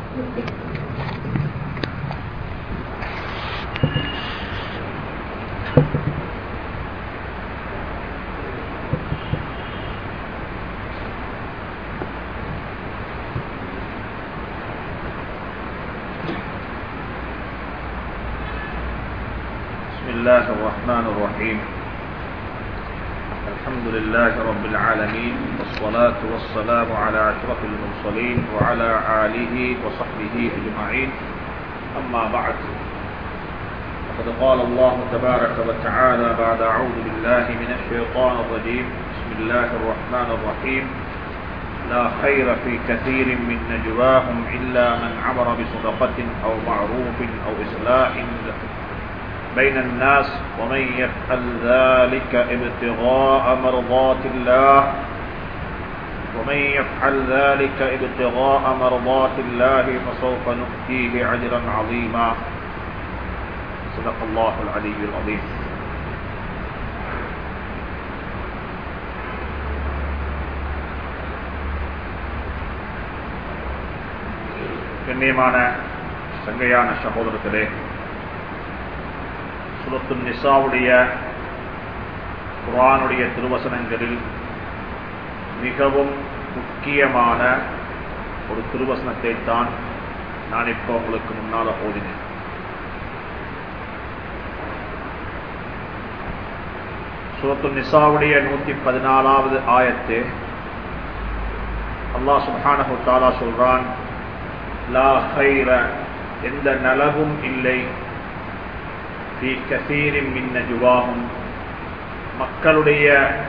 بسم الله الرحمن الرحيم الحمد لله رب العالمين والصلاة والسلام على أشرف المرسلين وعلى آله وصحبه أجمعين أما بعد فقد قال الله تبارك وتعالى بعد أعوذ بالله من الشيطان الرجيم بسم الله الرحمن الرحيم لا خير في كثير من نجواهم إلا من عمر بصدقة أو معروف أو إصلاح بين الناس ومن يفعل ذلك ابتغاء مرضات الله ومن يفعل ذلك ابتغاء مرضات الله فسوف نؤتيه أجرا عظيما صدق الله العلي العظيم கண்ணியமான சங்கையான சகோதரர்களே சுரத்து நிசாவுடைய குரானுடைய திருவசனங்களில் மிகவும் முக்கியமான ஒரு திருவசனத்தை தான் நான் இப்போ உங்களுக்கு முன்னால ஓதினேன் சுரத்து நிசாவுடைய நூத்தி பதினாலாவது ஆயத்து அல்லாஹ் சுப்ஹானஹு தாலா சொல்றான் லா ஹைர எந்த நலவும் இல்லை في كثير من نجواهم மக்களுடைய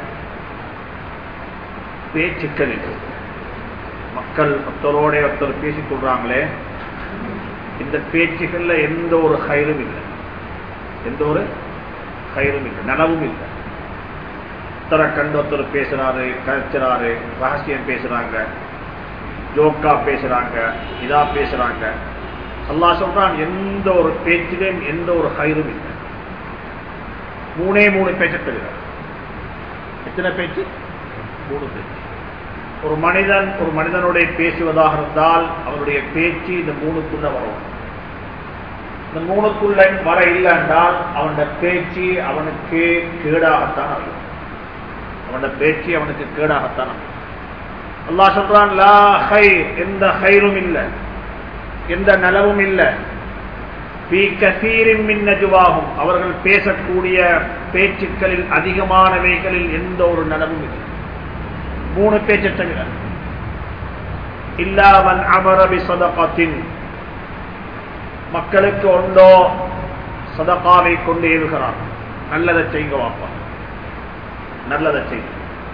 பேச்சுக்களில் மக்கள் ஒருத்தரோட ஒருத்தர் பேசிக் கொள்றாங்களே இந்த பேச்சுக்கள்ல எந்த ஒரு கயிறும் இல்லை எந்த ஒரு கயிறும் இல்லை நனவும் இல்லை ஒருத்தரை கண்டு ஒருத்தர் பேசுறாரு கழிச்சுறாரு ரகசியம் பேசுறாங்க ஜோக்கா பேசுறாங்க இதா பேசுறாங்க அல்லாஹ் சொல்றான் எந்த ஒரு பேச்சிலும் எந்த ஒரு கயிறும் இல்லை மூணே மூணு பேச்ச தவிர எத்தனை பேச்சு மூணு பேச்சு ஒரு மனிதன் ஒரு மனிதனுடைய பேசுவதாக இருந்தால் அவனுடைய பேச்சு இந்த மூணுக்குள்ள வரும் இந்த மூணுக்குள்ள வர இல்லை என்றால் அவனுடைய பேச்சு அவனுக்கு கேடாகத்தான் அமையும் அவனுடைய பேச்சு அவனுக்கு கேடாகத்தான் அமையும் அல்லாஹ் சொல்றான் லா ஹை எந்த ஹைரும் இல்லை எந்த நலவும் இல்லை நஜுவாகும் அவர்கள் பேசக்கூடிய பேச்சுக்களில் அதிகமானவைகளில் எந்த ஒரு நலவும் இல்லை மூணு பேச்சு தவிர இல்லாமன் அமரபி சதகத்தின் மக்களுக்கு ஒன்றோ சதகாவை கொண்டு ஏவுகிறான் நல்லதை செய்யுங்க வாப்பா நல்லதை செய்யுங்க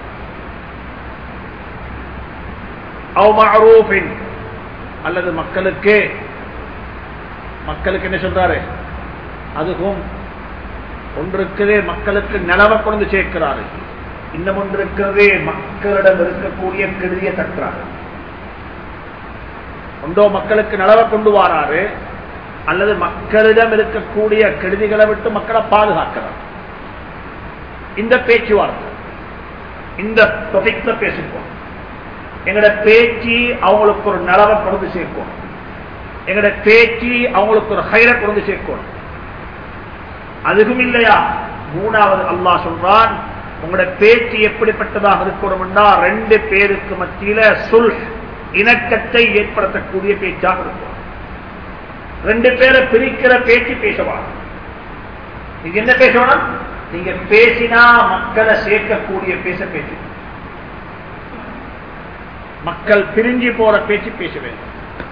அவ் அல்லது மக்களுக்கு மக்களுக்கு என்ன சொல்றாரு அதுவும் ஒன்று இருக்கிறதே மக்களுக்கு நிலவை கொண்டு சேர்க்கிறாரு இன்னும் ஒன்று இருக்கிறதே மக்களிடம் இருக்கக்கூடிய கெடுதியை தட்டுறாரு ஒன்றோ மக்களுக்கு நிலவை கொண்டு வராரு அல்லது மக்களிடம் இருக்கக்கூடிய கெடுதிகளை விட்டு மக்களை பாதுகாக்கிறார் இந்த பேச்சுவார்த்தை இந்த தொகைக்கு பேசிப்போம் எங்கட பேச்சு அவங்களுக்கு ஒரு நலவை கொண்டு சேர்க்கும் எங்கட பேச்சு அவங்களுக்கு ஒரு ஹைர கொண்டு சேர்க்கும் அதுவும் இல்லையா மூணாவது அல்லாஹ் சொல்றான் உங்களோட பேச்சு எப்படிப்பட்டதாக இருக்கணும்னா ரெண்டு பேருக்கு மத்தியில சொல் இணக்கத்தை ஏற்படுத்தக்கூடிய பேச்சாக இருக்கும் ரெண்டு பேரை பிரிக்கிற பேச்சு பேசவா நீங்க என்ன பேசணும் நீங்க பேசினா மக்களை சேர்க்கக்கூடிய பேச பேச்சு மக்கள் பிரிஞ்சு போற பேச்சு பேச வேண்டும்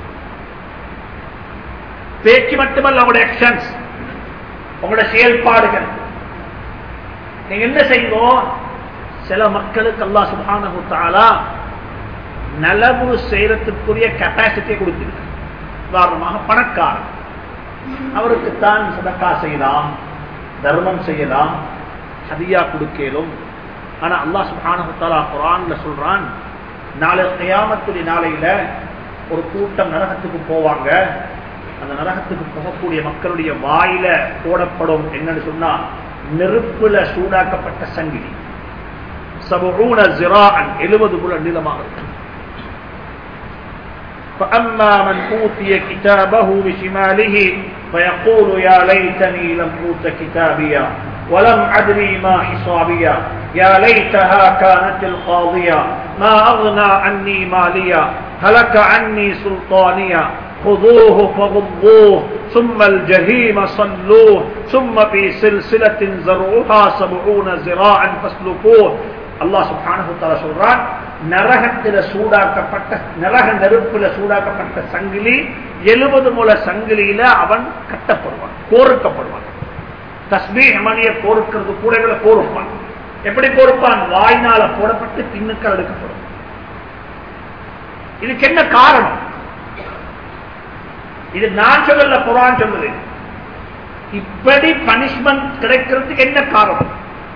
பேச்சு மட்டுமல்ல உங்களோட ஆக்ஷன்ஸ் உங்களோட செயல்பாடுகள் நீங்க என்ன செய்வோம் சில மக்களுக்கு அல்லா சுபானு தாலா நலவு செய்யறதுக்குரிய கெப்பாசிட்டியை கொடுத்திருக்க உதாரணமாக பணக்காரன் அவருக்கு தான் சதக்கா செய்யலாம் தர்மம் செய்யலாம் ஹதியா கொடுக்கலும் ஆனா அல்லா சுபானு தாலா குரான்ல சொல்றான் நாளை கயாமத்துடைய நாளையில ஒரு கூட்டம் நரகத்துக்கு போவாங்க அந்த நரகத்துக்கு போகக்கூடிய மக்களுடைய வாயில போடப்படும் என்னன்னு சொன்னா நெருப்புல சூடாக்கப்பட்ட சங்கிலி சபூன ஜிரான் எழுபது புல நீளமாக இருக்கும் فأما من أوتي كتابه بشماله فيقول يا ليتني لم أوت كتابيا ولم أدري ما حسابيا يا ليتها كانت القاضية ما أغنى عني ماليا هلك عني سلطانيا خذوه فغضوه ثم الجحيم صلوه ثم في سلسلة زرعها سبعون زراعا فاسلكوه அல்லாஹ் சுப்ஹானஹு தஆலா சொல்றான் நரகத்தில சூடாக்கப்பட்ட நரக நெருப்புல சூடாக்கப்பட்ட சங்கிலி எழுபது முல சங்கிலியில அவன் கட்டப்படுவான் கோர்க்கப்படுவான் தஸ்மீஹ் மணியை கோர்க்கிறது கூடைகளை கோருப்பான் எப்படி கோருப்பான் வாய்னால போடப்பட்டு பின்னுக்கள் எடுக்கப்படும் இதுக்கு என்ன காரணம் இது நான் சொல்லல குரான் சொல்லுது இப்படி பனிஷ்மெண்ட் கிடைக்கிறதுக்கு என்ன காரணம்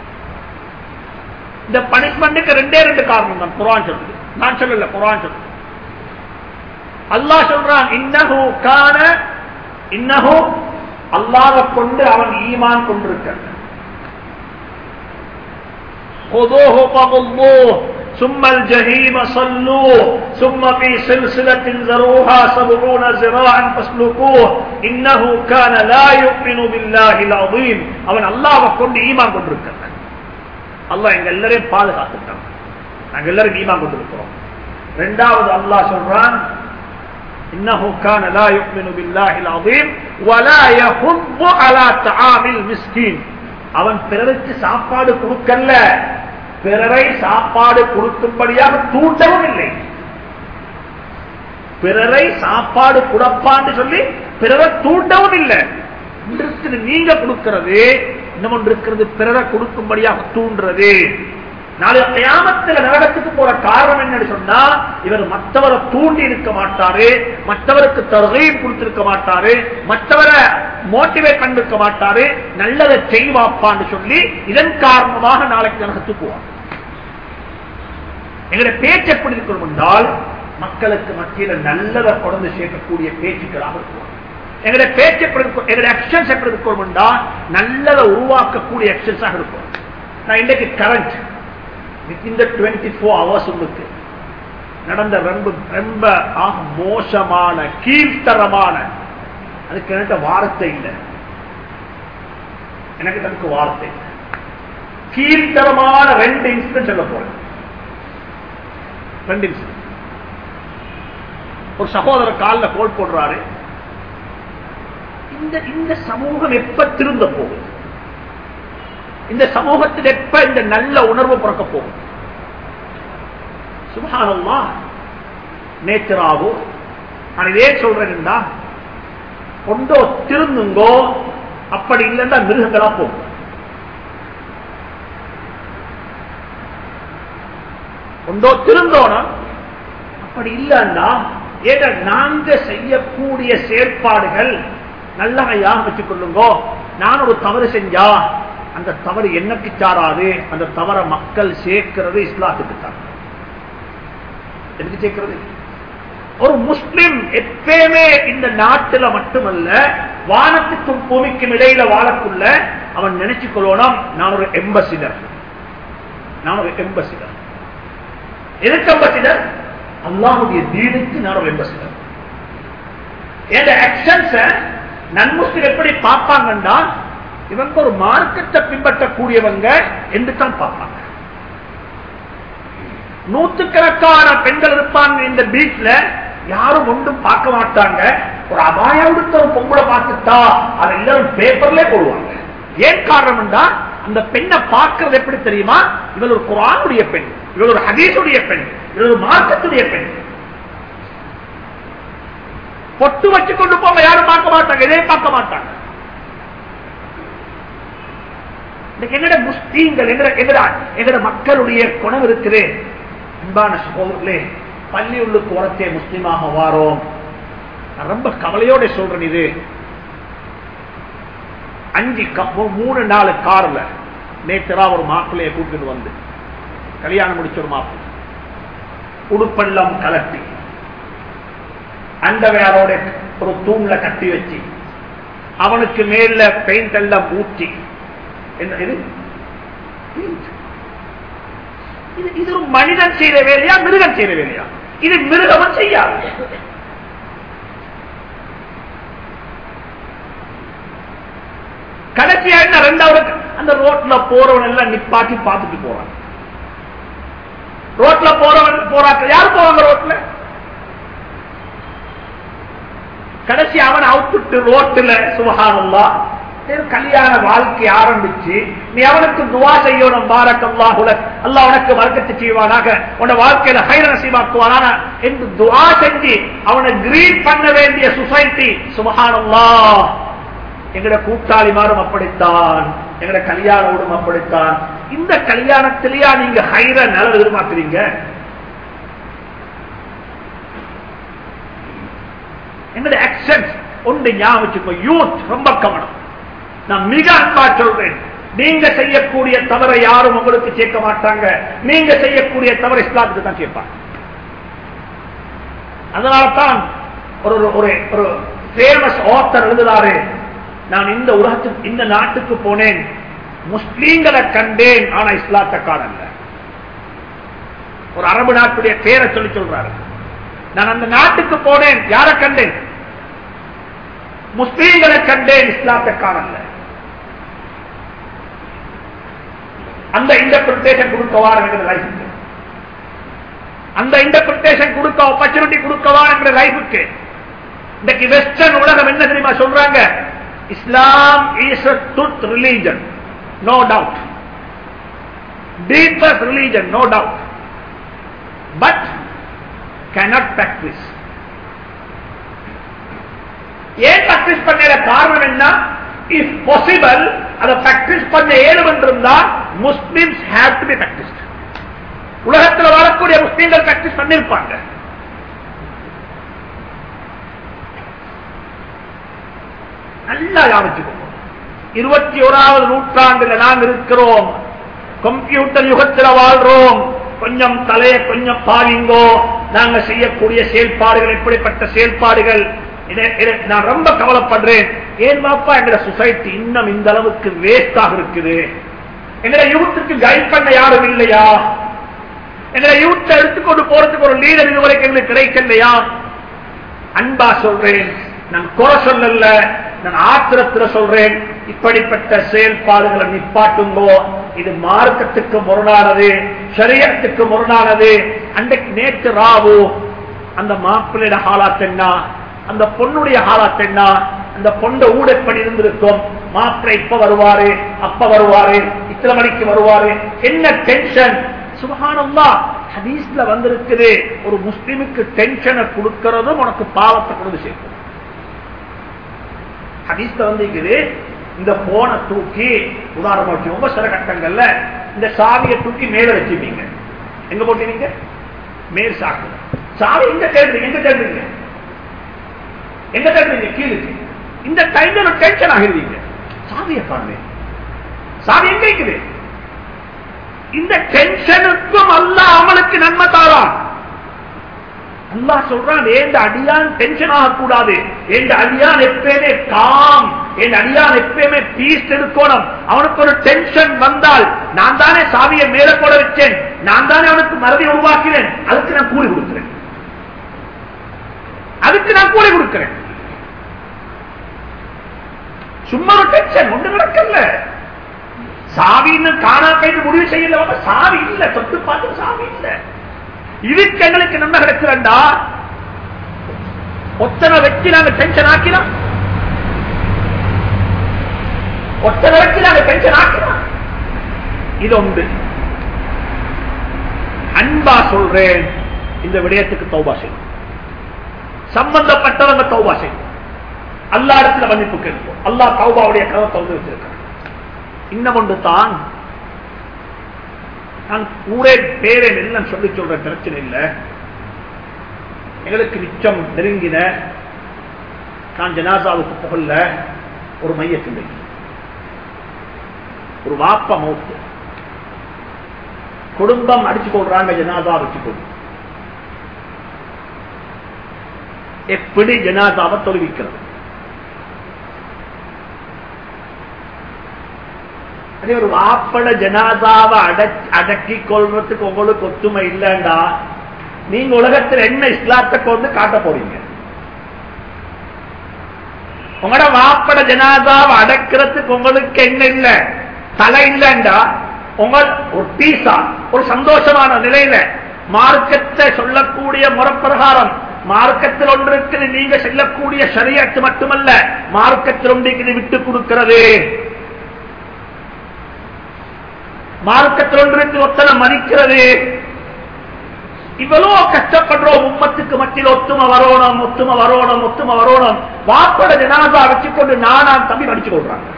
இந்த பனிஷ்மெண்ட்டுக்கு ரெண்டே ரெண்டு காரணம் தான் குரான் சொல்லுது நான் சொல்லல குரான் சொல்லுது அல்லாஹ் சொல்றான் இன்னஹு கான இன்னஹு அல்லாஹ்வை கொண்டு அவன் ஈமான் கொண்டிருக்கிறான் خذوه فغضوه ثم الجحيم صلوه ثم في سلسلة زروها سبعون زراعا فاسلكوه إنه كان لا يؤمن بالله العظيم அவன் அல்லாஹ்வை கொண்டு ஈமான் கொண்டிருக்கிறான் அல்லாஹ் எங்க எல்லாரையும் பாதுகாத்துட்டான் நாங்க எல்லாரும் ஈமான் கொண்டிருக்கிறோம் ரெண்டாவது அல்லாஹ் சொல்றான் إنه كان لا يؤمن بالله العظيم ولا يحض على طعام المسكين அவன் பிறருக்கு சாப்பாடு கொடுக்கல பிறரை சாப்பாடு கொடுக்கும்படியாக தூண்டவும் இல்லை பிறரை சாப்பாடு கொடுப்பான்னு சொல்லி பிறரை தூண்டவும் இல்லை இன்றைக்கு நீங்க கொடுக்கிறது இன்னும் இருக்கிறது பிறரை கொடுக்கும்படியாக தூண்டுறது நாளை கியாமத்தில் நரகத்துக்கு போற காரணம் என்னன்னு சொன்னா இவர் மற்றவரை தூண்டி இருக்க மாட்டாரு மற்றவருக்கு தருகையும் கொடுத்திருக்க மாட்டாரு மற்றவரை மோட்டிவேட் பண்ணிருக்க மாட்டாரு நல்லதை செய்வாப்பான்னு சொல்லி இதன் காரணமாக நாளைக்கு நரகத்துக்கு போவார் எங்களுடைய பேச்சு எப்படி இருக்கணும் என்றால் மக்களுக்கு மத்தியில் நல்லதை கொண்டு சேர்க்கக்கூடிய பேச்சுக்களாக இருக்கும் எங்களுடைய பேச்சு எப்படி இருக்கும் எங்களுடைய ஆக்ஷன்ஸ் எப்படி இருக்கணும் என்றால் நல்லதை உருவாக்கக்கூடிய ஆக்ஷன்ஸாக இருக்கும் நான் இன்றைக்கு கரண்ட் இந்த டுவெண்ட்டி ஃபோர் ஹவர்ஸ் உங்களுக்கு நடந்த ரொம்ப ரொம்ப ஆக மோசமான கீழ்த்தரமான அதுக்கு என்கிட்ட வார்த்தை இல்லை எனக்கு தனக்கு வார்த்தை இல்லை கீழ்த்தரமான ரெண்டு இன்சிடென்ட் சொல்ல போறேன் ரெண்டு இன்சிடென்ட் ஒரு சகோதரர் காலில் கோல் போடுறாரு இந்த இந்த சமூகம் எப்ப திருந்த போகுது இந்த சமூகத்தில் எப்ப இந்த நல்ல உணர்வு பிறக்க போகும் சுபகானம்மா நேச்சராகோ நான் இதே சொல்றேன்னா கொண்டோ திருந்துங்கோ அப்படி இல்லைன்னா மிருகங்களா போகும் கொண்டோ திருந்தோனா அப்படி இல்லைன்னா ஏதோ நாங்க செய்யக்கூடிய செயற்பாடுகள் நல்லா யாக வச்சுக் கொள்ளுங்கோ நான் ஒரு தவறு செஞ்சா அந்த தவறு என்னக்கு சாராது அந்த தவற மக்கள் சேர்க்கிறது இஸ்லாத்துக்கு தான் எதுக்கு சேர்க்கிறது ஒரு முஸ்லிம் எப்பயுமே இந்த நாட்டில மட்டுமல்ல வானத்துக்கும் பூமிக்கும் இடையில வாழக்குள்ள அவன் நினைச்சு கொள்ளணும் நான் ஒரு எம்பசிடர் நான் ஒரு எம்பசிடர் எதுக்கு எம்பசிடர் அல்லாஹுடைய தீனுக்கு நான் ஒரு எம்பசிடர் என் ஆக்ஷன்ஸ நன்முஸ்லிம் எப்படி பார்ப்பாங்கன்னா இவங்க ஒரு மார்க்கத்தை பின்பற்றக்கூடியவங்க என்று தான் பார்ப்பாங்க நூத்துக்கணக்கான பெண்கள் இருப்பாங்க இந்த பீச்ல யாரும் ஒன்றும் பார்க்க மாட்டாங்க ஒரு அபாய உடுத்த ஒரு பொம்பளை பார்த்துட்டா அதை எல்லாரும் பேப்பர்ல போடுவாங்க ஏன் காரணம்டா அந்த பெண்ணை பார்க்கறது எப்படி தெரியுமா இவள் ஒரு குரானுடைய பெண் இவள் ஒரு ஹதீசுடைய பெண் இவள் ஒரு மார்க்கத்துடைய பெண் பொட்டு வச்சு கொண்டு போங்க யாரும் பார்க்க மாட்டாங்க இதே பார்க்க மாட்டாங்க எங்கட முஸ்லீம்கள் எங்கட மக்களுடைய குணம் இருக்குது அன்பான சகோதரர்களே பள்ளி உள்ளுக்கு உரத்தே முஸ்லீமாக வாரோம் நான் ரொம்ப கவலையோட சொல்றேன் இது அஞ்சு மூணு நாலு கார்ல நேத்தரா ஒரு மாப்பிள்ளைய கூட்டிட்டு வந்து கல்யாணம் முடிச்ச ஒரு மாப்பிள்ளை உடுப்பெல்லாம் கலட்டி அண்டவையாரோட ஒரு தூண்ல கட்டி வச்சு அவனுக்கு மேல பெயிண்ட் எல்லாம் ஊற்றி என்ன இது இது இது ஒரு மனிதன் செய்யற வேலையா மிருகம் செய்யற வேலையா இது மிருகமும் செய்யாது கடைசியா என்ன ரெண்டாவது அந்த ரோட்ல போறவன் எல்லாம் நிப்பாட்டி பார்த்துட்டு போறான் ரோட்ல போறவன் போறாக்க யார் போவாங்க ரோட்ல கடைசி அவன் அவுத்துட்டு ரோட்டுல சுபகானல்லா கல்யாண வாழ்க்கை ஆரம்பிச்சு நீ அவனுக்கு துவா செய்யணும் பாரக்கல்லாஹுல அல்லாஹ் உனக்கு வர்க்கத்தை செய்வானாக உன வாழ்க்கையில ஹைர நசீபாக்குவானாக என்று துவா செஞ்சு அவனை கிரீட் பண்ண வேண்டிய சொசைட்டி சுபஹானல்லா எங்கட கூட்டாளிமாரும் அப்படித்தான் எங்கட கல்யாணோடும் அப்படித்தான் இந்த கல்யாணத்திலேயா நீங்க ஹைர நிலம் எதிர்பார்க்கிறீங்க எங்களுடைய ஆக்சன்ஸ் ஒன்று ஞாபகம் யூத் ரொம்ப கவனம் நான் மிக அன்பா சொல்றேன் நீங்க செய்யக்கூடிய தவறை யாரும் உங்களுக்கு சேர்க்க மாட்டாங்க நீங்க செய்யக்கூடிய தவறு இஸ்லாத்துக்கு தான் சேர்ப்பாங்க அதனால்தான் ஒரு ஒரு ஒரு ஃபேமஸ் ஆத்தர் எழுதுறாரு நான் இந்த உலகத்துக்கு இந்த நாட்டுக்கு போனேன் முஸ்லீம்களை கண்டேன் ஆனா இஸ்லாத்தை காணல ஒரு அரபு நாட்டுடைய பேரை சொல்லி சொல்றாரு நான் அந்த நாட்டுக்கு போனேன் யாரை கண்டேன் முஸ்லீம்களை கண்டேன் இஸ்லாத்தை காணல அந்த இன்டர்பிரிட்டேஷன் கொடுக்கவா என்கிற லைஃபுக்கு அந்த இன்டர்பிரிட்டேஷன் கொடுக்க ஆப்பர்ச்சுனிட்டி கொடுக்கவா என்கிற லைஃபுக்கு இன்னைக்கு வெஸ்டர்ன் உலகம் என்ன தெரியுமா சொல்றாங்க Islam is a truth religion no doubt deepest religion no doubt but cannot practice ஏன் பிராக்டிஸ் பண்ண காரணம் என்ன இஃப் பாசிபிள் அதை பிராக்டிஸ் பண்ண ஏழும் என்றிருந்தால் Muslims have to be practice உலகத்தில் வாழக்கூடிய முஸ்லீம்கள் பிராக்டிஸ் பண்ணிருப்பாங்க நல்லா யாவச்சுக்கோங்க இருபத்தி ஓராவது நூற்றாண்டுல நாம் இருக்கிறோம் கம்ப்யூட்டர் யுகத்தில் வாழ்றோம் கொஞ்சம் தலைய கொஞ்சம் பாருங்கோ நாங்க செய்யக்கூடிய செயல்பாடுகள் எப்படிப்பட்ட செயல்பாடுகள் இதை- இதை- நான் ரொம்ப கவலைப்படுறேன் ஏன் பாப்பா எங்க சொசைட்டி இன்னும் இந்த அளவுக்கு வேஸ்டாக இருக்குது எங்களை யூத்துக்கு கைட் பண்ண யாரும் இல்லையா எங்களை யூத்தை எடுத்துக்கொண்டு போறதுக்கு ஒரு லீடர் இதுவரைக்கும் எங்களுக்கு கிடைக்கலையா அன்பா சொல்றேன் நான் குறை சொல்லல நான் ஆத்திரத்துல சொல்றேன் இப்படிப்பட்ட செயல்பாடுகளை நிப்பாட்டுங்கோ இது மார்க்கத்துக்கு முரணானது சரியத்துக்கு முரணானது அன்றைக்கு நேற்று ராவு அந்த மாப்பிள்ளையோட ஹாலாத் என்ன அந்த பொண்ணுடைய ஹாலாத் என்ன அந்த பொண்ட ஊடப்படி இருந்திருக்கும் மாப்பிள்ளை இப்ப வருவாரு அப்ப வருவாரு இத்தனை மணிக்கு வருவாரு என்ன டென்ஷன் சுபஹானல்லா ஹதீஸ்ல வந்திருக்குது ஒரு முஸ்லிமுக்கு டென்ஷனை கொடுக்கிறதும் உனக்கு பாவத்தை கொண்டு சேர்க்கும் ஹதீஸ்ல வந்திருக்குது இந்த போனை தூக்கி உதாரணமா வச்சுக்கோங்க சில கட்டங்கள்ல இந்த சாவியை தூக்கி மேல வச்சுப்பீங்க எங்க போட்டீங்க மேல் சாக்கு சாவி எங்க தேடுறீங்க எங்க தேடுறீங்க எங்க தேடுறீங்க கீழுக்கு இந்த டைம்ல ஒரு டென்ஷன் ஆகிருவீங்க சாவியை பாருங்க சாவி எங்க இருக்குது இந்த டென்ஷனுக்கும் அல்ல அமலுக்கு நன்மை தாரான் அல்லாஹ் சொல்றான் ஏந்த அடியான் டென்ஷன் ஆகக்கூடாது எந்த அடியான் எப்பயுமே காம் என் அடியான் எப்பயுமே பீஸ் எடுக்கணும் அவனுக்கு ஒரு டென்ஷன் வந்தால் நான் தானே சாவியை மேல போட வச்சேன் நான் தானே அவனுக்கு மறதி உருவாக்கினேன் அதுக்கு நான் கூலி கொடுக்கிறேன் அதுக்கு நான் கூலி கொடுக்கிறேன் சும்மா ஒரு டென்ஷன் ஒன்று நடக்கல சாவி இன்னும் காணா கைது முடிவு செய்யல வாப்பா. சாவி இல்ல தொட்டு பார்த்து சாவி இல்ல இதுக்கு எங்களுக்கு நன்மை கிடைக்கிறண்டா ஒத்தனை வச்சு நாங்க டென்ஷன் ஆக்கினோம் ஒத்தனை வச்சு நாங்க டென்ஷன் ஆக்கினோம் இது உண்டு அன்பா சொல்றேன் இந்த விடயத்துக்கு தௌபா செய்யும் சம்பந்தப்பட்டவங்க தௌபா செய்யும் அல்லா இடத்துல மன்னிப்பு கேட்போம் அல்லாஹ் தௌபாவுடைய கதை திறந்து வச்சிருக்கான் இன்னும் ஒன்று தான் நான் ஊரே பேரே எல்லாம் சொல்லி சொல்ற பிரச்சனை இல்லை எங்களுக்கு நிச்சம் நெருங்கின நான் ஜனாசாவுக்கு புகழ்ல ஒரு மையத்தில்லை ஒரு வாப்ப மௌத்து குடும்பம் அடிச்சு கொள்றாங்க ஜனாதா வச்சு கொண்டு எப்படி ஜனாதாவை தொழுவிக்கிறது அதே ஒரு வாப்பட ஜனாதாவை அடக்கி அடக்கி கொள்றதுக்கு உங்களுக்கு ஒத்துமை இல்லைண்டா நீங்க உலகத்தில் என்ன இஸ்லாத்தை கொண்டு காட்ட போறீங்க உங்களோட வாப்ப வாப்பட ஜனாதாவை அடக்கிறதுக்கு உங்களுக்கு என்ன இல்ல தலை இல்லண்டா உங்கள் ஒரு பீசா ஒரு சந்தோஷமான நிலையில மார்க்கத்தை சொல்லக்கூடிய முறப்பிரகாரம் மார்க்கத்தில் ஒன்று இருக்குது நீங்க செல்லக்கூடிய சரியத்து மட்டுமல்ல மார்க்கத்தில் ஒன்றைக்கு விட்டு கொடுக்கிறது மார்க்கத்தில் ஒன்றுக்கு ஒத்தனை மதிக்கிறது இவ்வளோ கஷ்டப்படுறோம் உம்மத்துக்கு மத்தியில் ஒத்துமை வரணும் ஒத்துமை வரணும் ஒத்துமை வரணும் வாப்பட ஜனாதா வச்சுக்கொண்டு நானாம் தம்பி படிச்சு கொள்றாங்க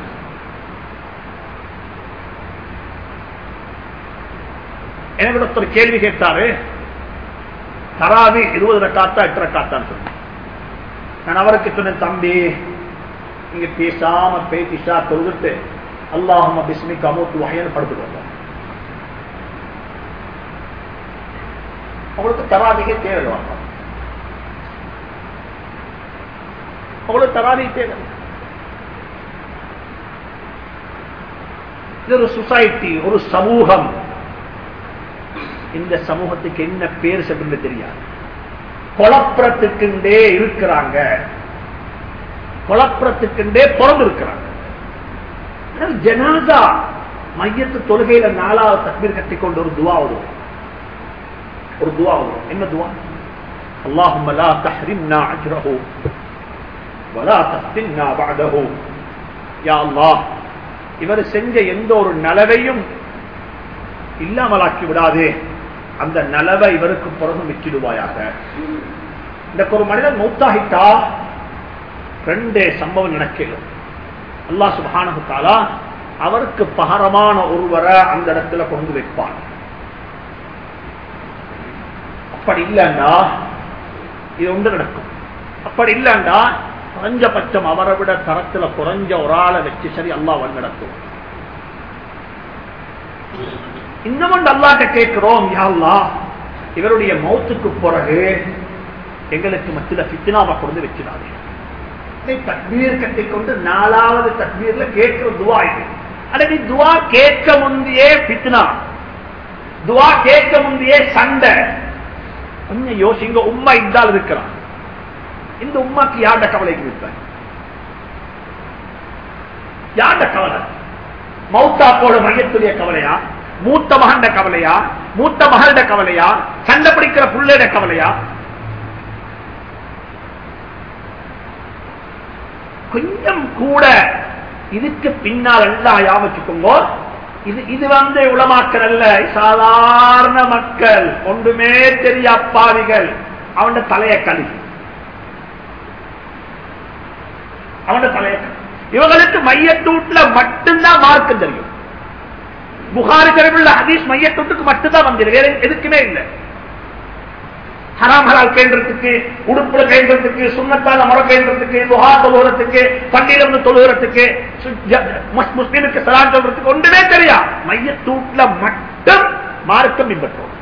எனக்கு ஒருத்தர் கேள்வி கேட்டாரு தராவி இருபது ரக்காத்தா எட்டு ரக்காத்தான்னு சொன்னேன் நான் அவருக்கு சொன்னேன் தம்பி நீங்க பேசாம பேசிஷா தொழுதுட்டு அல்லாஹம பிஸ்மி கமூத்து வகையான படுத்துட்டு வந்தோம் அவங்களுக்கு தராவிகே தேவை வாங்க அவங்களுக்கு தராவி தேவை இது ஒரு சொசைட்டி ஒரு சமூகம் இந்த சமூகத்துக்கு என்ன பேர் சென்று தெரியாது குழப்பத்துக்குண்டே இருக்கிறாங்க குழப்பத்துக்குண்டே பிறந்து இருக்கிறாங்க ஜனாதா மையத்து தொழுகையில நாலாவது தக்பீர் கட்டிக்கொண்டு ஒரு துவா வரும் ஒரு துவா வரும் என்ன துவா اللهم لا تحرمنا اجره ولا تفتنا بعده يا الله இவர் செஞ்ச எந்த ஒரு நலவையும் இல்லாமலாக்கி விடாதே அந்த நலவை இவருக்கு பிறகு மிச்சிடுவாயாக இந்த ஒரு மனிதன் மௌத்தாகிட்டா ரெண்டே சம்பவம் நடக்கலும் அல்லாஹ் சுபானகுத்தாலா அவருக்கு பகரமான ஒருவரை அந்த இடத்துல கொண்டு வைப்பான் அப்படி இல்லைண்டா இது ஒன்று நடக்கும் அப்படி இல்லைண்டா குறைஞ்சபட்சம் அவரை விட தரத்துல குறைஞ்ச ஒரு ஆளை வச்சு சரி அல்லா வழி நடக்கும் இன்னமும் அல்லாட்ட கேட்கிறோம் யாழ்லா இவருடைய மௌத்துக்கு பிறகு எங்களுக்கு மத்தியில பித்தினாவை கொண்டு வச்சிடாது தக்பீர் கட்டிக்கொண்டு நாலாவது தக்பீர்ல கேட்கிற துவா இது அடவி துவா கேட்க முந்தையே பித்னா துவா கேட்க முந்தையே சண்டை கொஞ்சம் யோசிங்க உம்மா இந்தால் இருக்கிறான் இந்த உம்மாக்கு யார்ட கவலைக்கு விட்டாங்க யார்ட கவலை மௌத்தாப்போட மையத்துடைய கவலையா மூத்த மகண்ட கவலையா மூத்த மகளோட கவலையா சண்டை பிடிக்கிற புள்ளையோட கவலையா கொஞ்சம் கூட இதுக்கு பின்னால் எல்லாம் யாவச்சுக்கோங்க இது இது வந்து உளமாக்கல் அல்ல சாதாரண மக்கள் ஒன்றுமே தெரிய அப்பாவிகள் அவன் தலைய களி அவன் தலைய இவங்களுக்கு மையத்தூட்டுல மட்டும்தான் மார்க்கம் தெரியும் புகாரி தெரிவுள்ள ஹதீஸ் மையத்தூட்டுக்கு மட்டும்தான் வந்துடும் வேற எதுக்குமே இல்லை ஹராம் ஹலால் கேன்றதுக்கு உடுப்புல கேன்றதுக்கு சுண்ணத்தால முறை கேன்றதுக்கு புகா தொழுகிறதுக்கு பள்ளியிலிருந்து தொழுகிறதுக்கு முஸ்லீமுக்கு சலான் சொல்றதுக்கு ஒன்றுமே தெரியா மையத்தூட்ல மட்டும் மார்க்கம் பின்பற்றோம்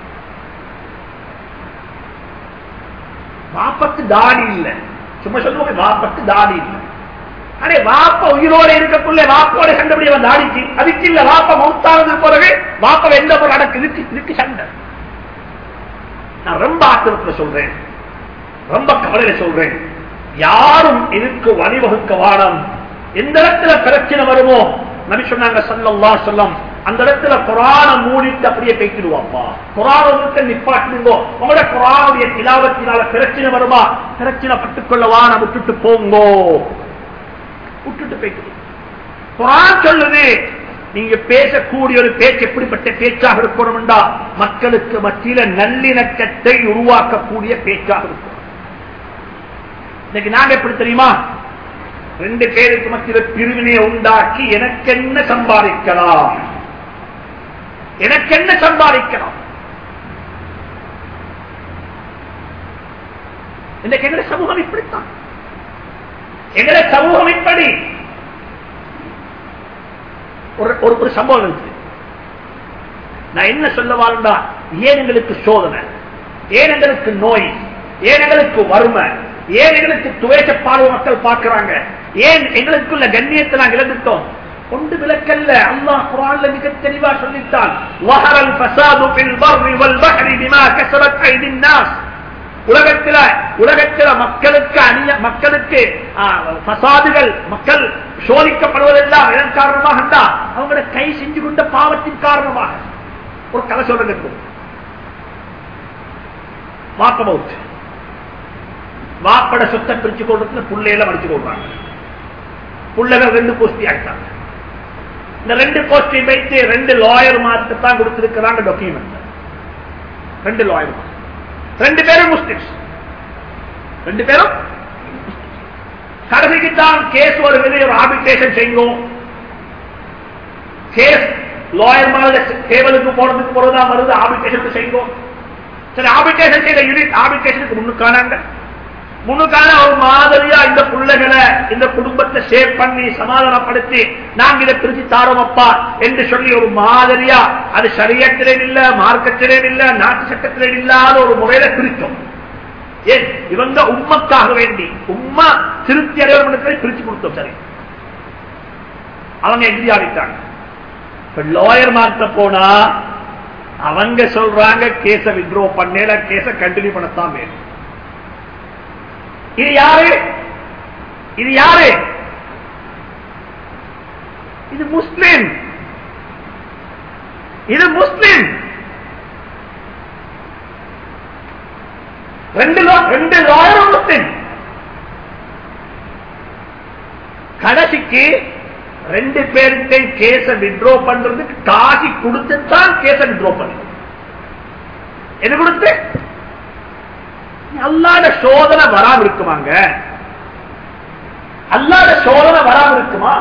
வாப்பக்கு தாடி இல்ல சும்மா சொல்லுவோம் வாப்பக்கு தாடி இல்ல அடே வாப்ப உயிரோட இருக்கக்குள்ள வாப்போட சண்டை தாடிக்கு அதுக்கு இல்ல வாப்ப மௌத்தானது பிறகு வாப்ப எந்த பொருள் அடக்கு இதுக்கு இதுக்கு சண்டை நான் ரொம்ப ஆத்திரத்துல சொல்றேன் ரொம்ப கவலையில சொல்றேன் யாரும் இதுக்கு வழிவகுக்க வாடம் எந்த இடத்துல பிரச்சனை வருமோ நபி சொன்னாங்க சல்லல்லா சொல்லம் அந்த இடத்துல குரான மூடிட்டு அப்படியே பேக்கிடுவாப்பா குரான நிப்பாட்டுங்கோ உங்களோட குரானுடைய திலாவத்தினால பிரச்சனை வருமா பிரச்சனை பட்டுக்கொள்ள வான விட்டுட்டு போங்கோ விட்டுட்டு போய்க்கு குரான் சொல்லுது நீங்க பேசக்கூடிய ஒரு பேச்சு எப்படிப்பட்ட பேச்சாக இருக்கணும்டா மக்களுக்கு மத்தியில நல்லிணக்கத்தை உருவாக்கக்கூடிய பேச்சாக இருக்கும் இன்னைக்கு நாங்க எப்படி தெரியுமா ரெண்டு பேருக்கு மத்தியில பிரிவினையை உண்டாக்கி எனக்கு என்ன சம்பாதிக்கலாம் எனக்கு என்ன சம்பாதிக்கலாம் இன்னைக்கு எங்களை சமூகம் இப்படித்தான் எங்களை சமூகம் இப்படி ஒரு ஒரு சம்பவம் இருக்கு நான் என்ன சொல்ல வாழ்ந்தா ஏன் எங்களுக்கு சோதனை ஏன் எங்களுக்கு நோய் ஏன் எங்களுக்கு வறுமை ஏன் எங்களுக்கு துவேச பார்வை மக்கள் பார்க்கிறாங்க ஏன் எங்களுக்குள்ள கண்ணியத்தை நாங்கள் இழந்துட்டோம் கொண்டு விளக்கல்ல அல்லாஹ் குரான்ல மிக தெளிவா சொல்லித்தான் வஹரல் ஃபஸாது ஃபில் பர்ரி வல் பஹ்ரி பிமா கஸபத் ஐதின் நாஸ் உலகத்தில உலகத்தில மக்களுக்கு அணிய மக்களுக்கு ஆ, பசாதுகள் மக்கள் சோதிக்கப்படுவதெல்லாம் இதன் காரணமாக இருந்தா அவங்களோட கை செஞ்சு கொண்ட பாவத்தின் காரணமாக ஒரு கதை சொல்லுங்க இப்போ. வாப்ப மவுத் வாப்பட சொத்தை பிரிச்சு கொள்றதுல புள்ளையில மடிச்சு கொள்றாங்க புள்ளைகள் ரெண்டு கோஷ்டி ஆயிட்டாங்க இந்த ரெண்டு கோஷ்டி வைத்து ரெண்டு லாயர் மார்க்கு தான் கொடுத்திருக்கிறாங்க டாக்குமெண்ட் ரெண்டு லாயர் ரெண்டு பேரும் முஸ்லிம்ஸ் ரெண்டு பேரும் கடைசிக்கு தான் கேஸ் ஒரு வெளியே ஒரு ஆர்பிட்ரேஷன் செய்யும் கேஸ் லாயர் மாதிரி கேவலுக்கு போறதுக்கு போறதா வருது ஆர்பிட்ரேஷன் செய்யும் சரி ஆர்பிட்ரேஷன் செய்த யூனிட் ஆர்பிட்ரேஷனுக்கு முன்னுக்கானாங்க முன்னுக்கான ஒரு மாதிரியா இந்த பிள்ளைகளை இந்த குடும்பத்தை ஷேப் பண்ணி சமாதானப்படுத்தி நாங்க இதை பிரிச்சு தாரோமப்பா என்று சொல்லி ஒரு மாதிரியா அது சரியத்திலே இல்ல மார்க்கத்திலே இல்ல நாட்டு சட்டத்திலே இல்லாத ஒரு முறையில பிரித்தோம் ஏன் இவங்க உம்மக்காக வேண்டி உம்மா திருப்தி அடைவதை பிரிச்சு கொடுத்தோம் சரி அவங்க எதிரி ஆடிட்டாங்க இப்ப லாயர் மாற்ற போனா அவங்க சொல்றாங்க கேஸ வித்ரோ பண்ணல கேஸ கண்டினியூ பண்ணத்தான் வேணும் இது யாரு இது யாரு இது முஸ்லிம் இது முஸ்லிம் ரெண்டு law- ரெண்டு லாயரும் முஸ்லிம் கடைசிக்கு ரெண்டு பேருக்கு கேஸ வித்ரோ பண்றதுக்கு காசி கொடுத்துத்தான் கேஸ வித்ரோ பண்ணு என்ன கொடுத்து அல்லாத சோதனை வராம இருக்குமாங்க அல்லாத சோதனை வராம இருக்குமா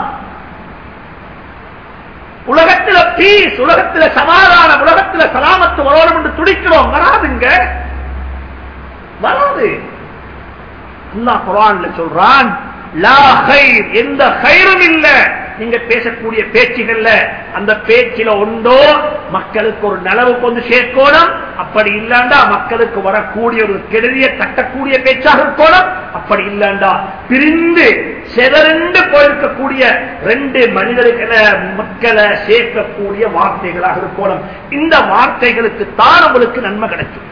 உலகத்துல பீஸ் உலகத்துல சமாதானம் உலகத்துல சலாமத்து வரணும் என்று துடிக்கிறோம் வராதுங்க வராது அல்லாஹ் குரான்ல சொல்றான் லா கைர் எந்த கயிறும் இல்ல நீங்க பேசக்கூடிய பேச்சுகள்ல அந்த பேச்சில உண்டோ மக்களுக்கு ஒரு நலவு கொண்டு சேர்க்கணும் அப்படி இல்லாண்டா மக்களுக்கு வரக்கூடிய ஒரு கெடுதிய கட்டக்கூடிய பேச்சாக இருக்கணும் அப்படி இல்லாண்டா பிரிந்து செதறிண்டு போயிருக்கக்கூடிய ரெண்டு மனிதர்களை மக்களை சேர்க்கக்கூடிய வார்த்தைகளாக இருக்கணும் இந்த வார்த்தைகளுக்கு தான் உங்களுக்கு நன்மை கிடைக்கும்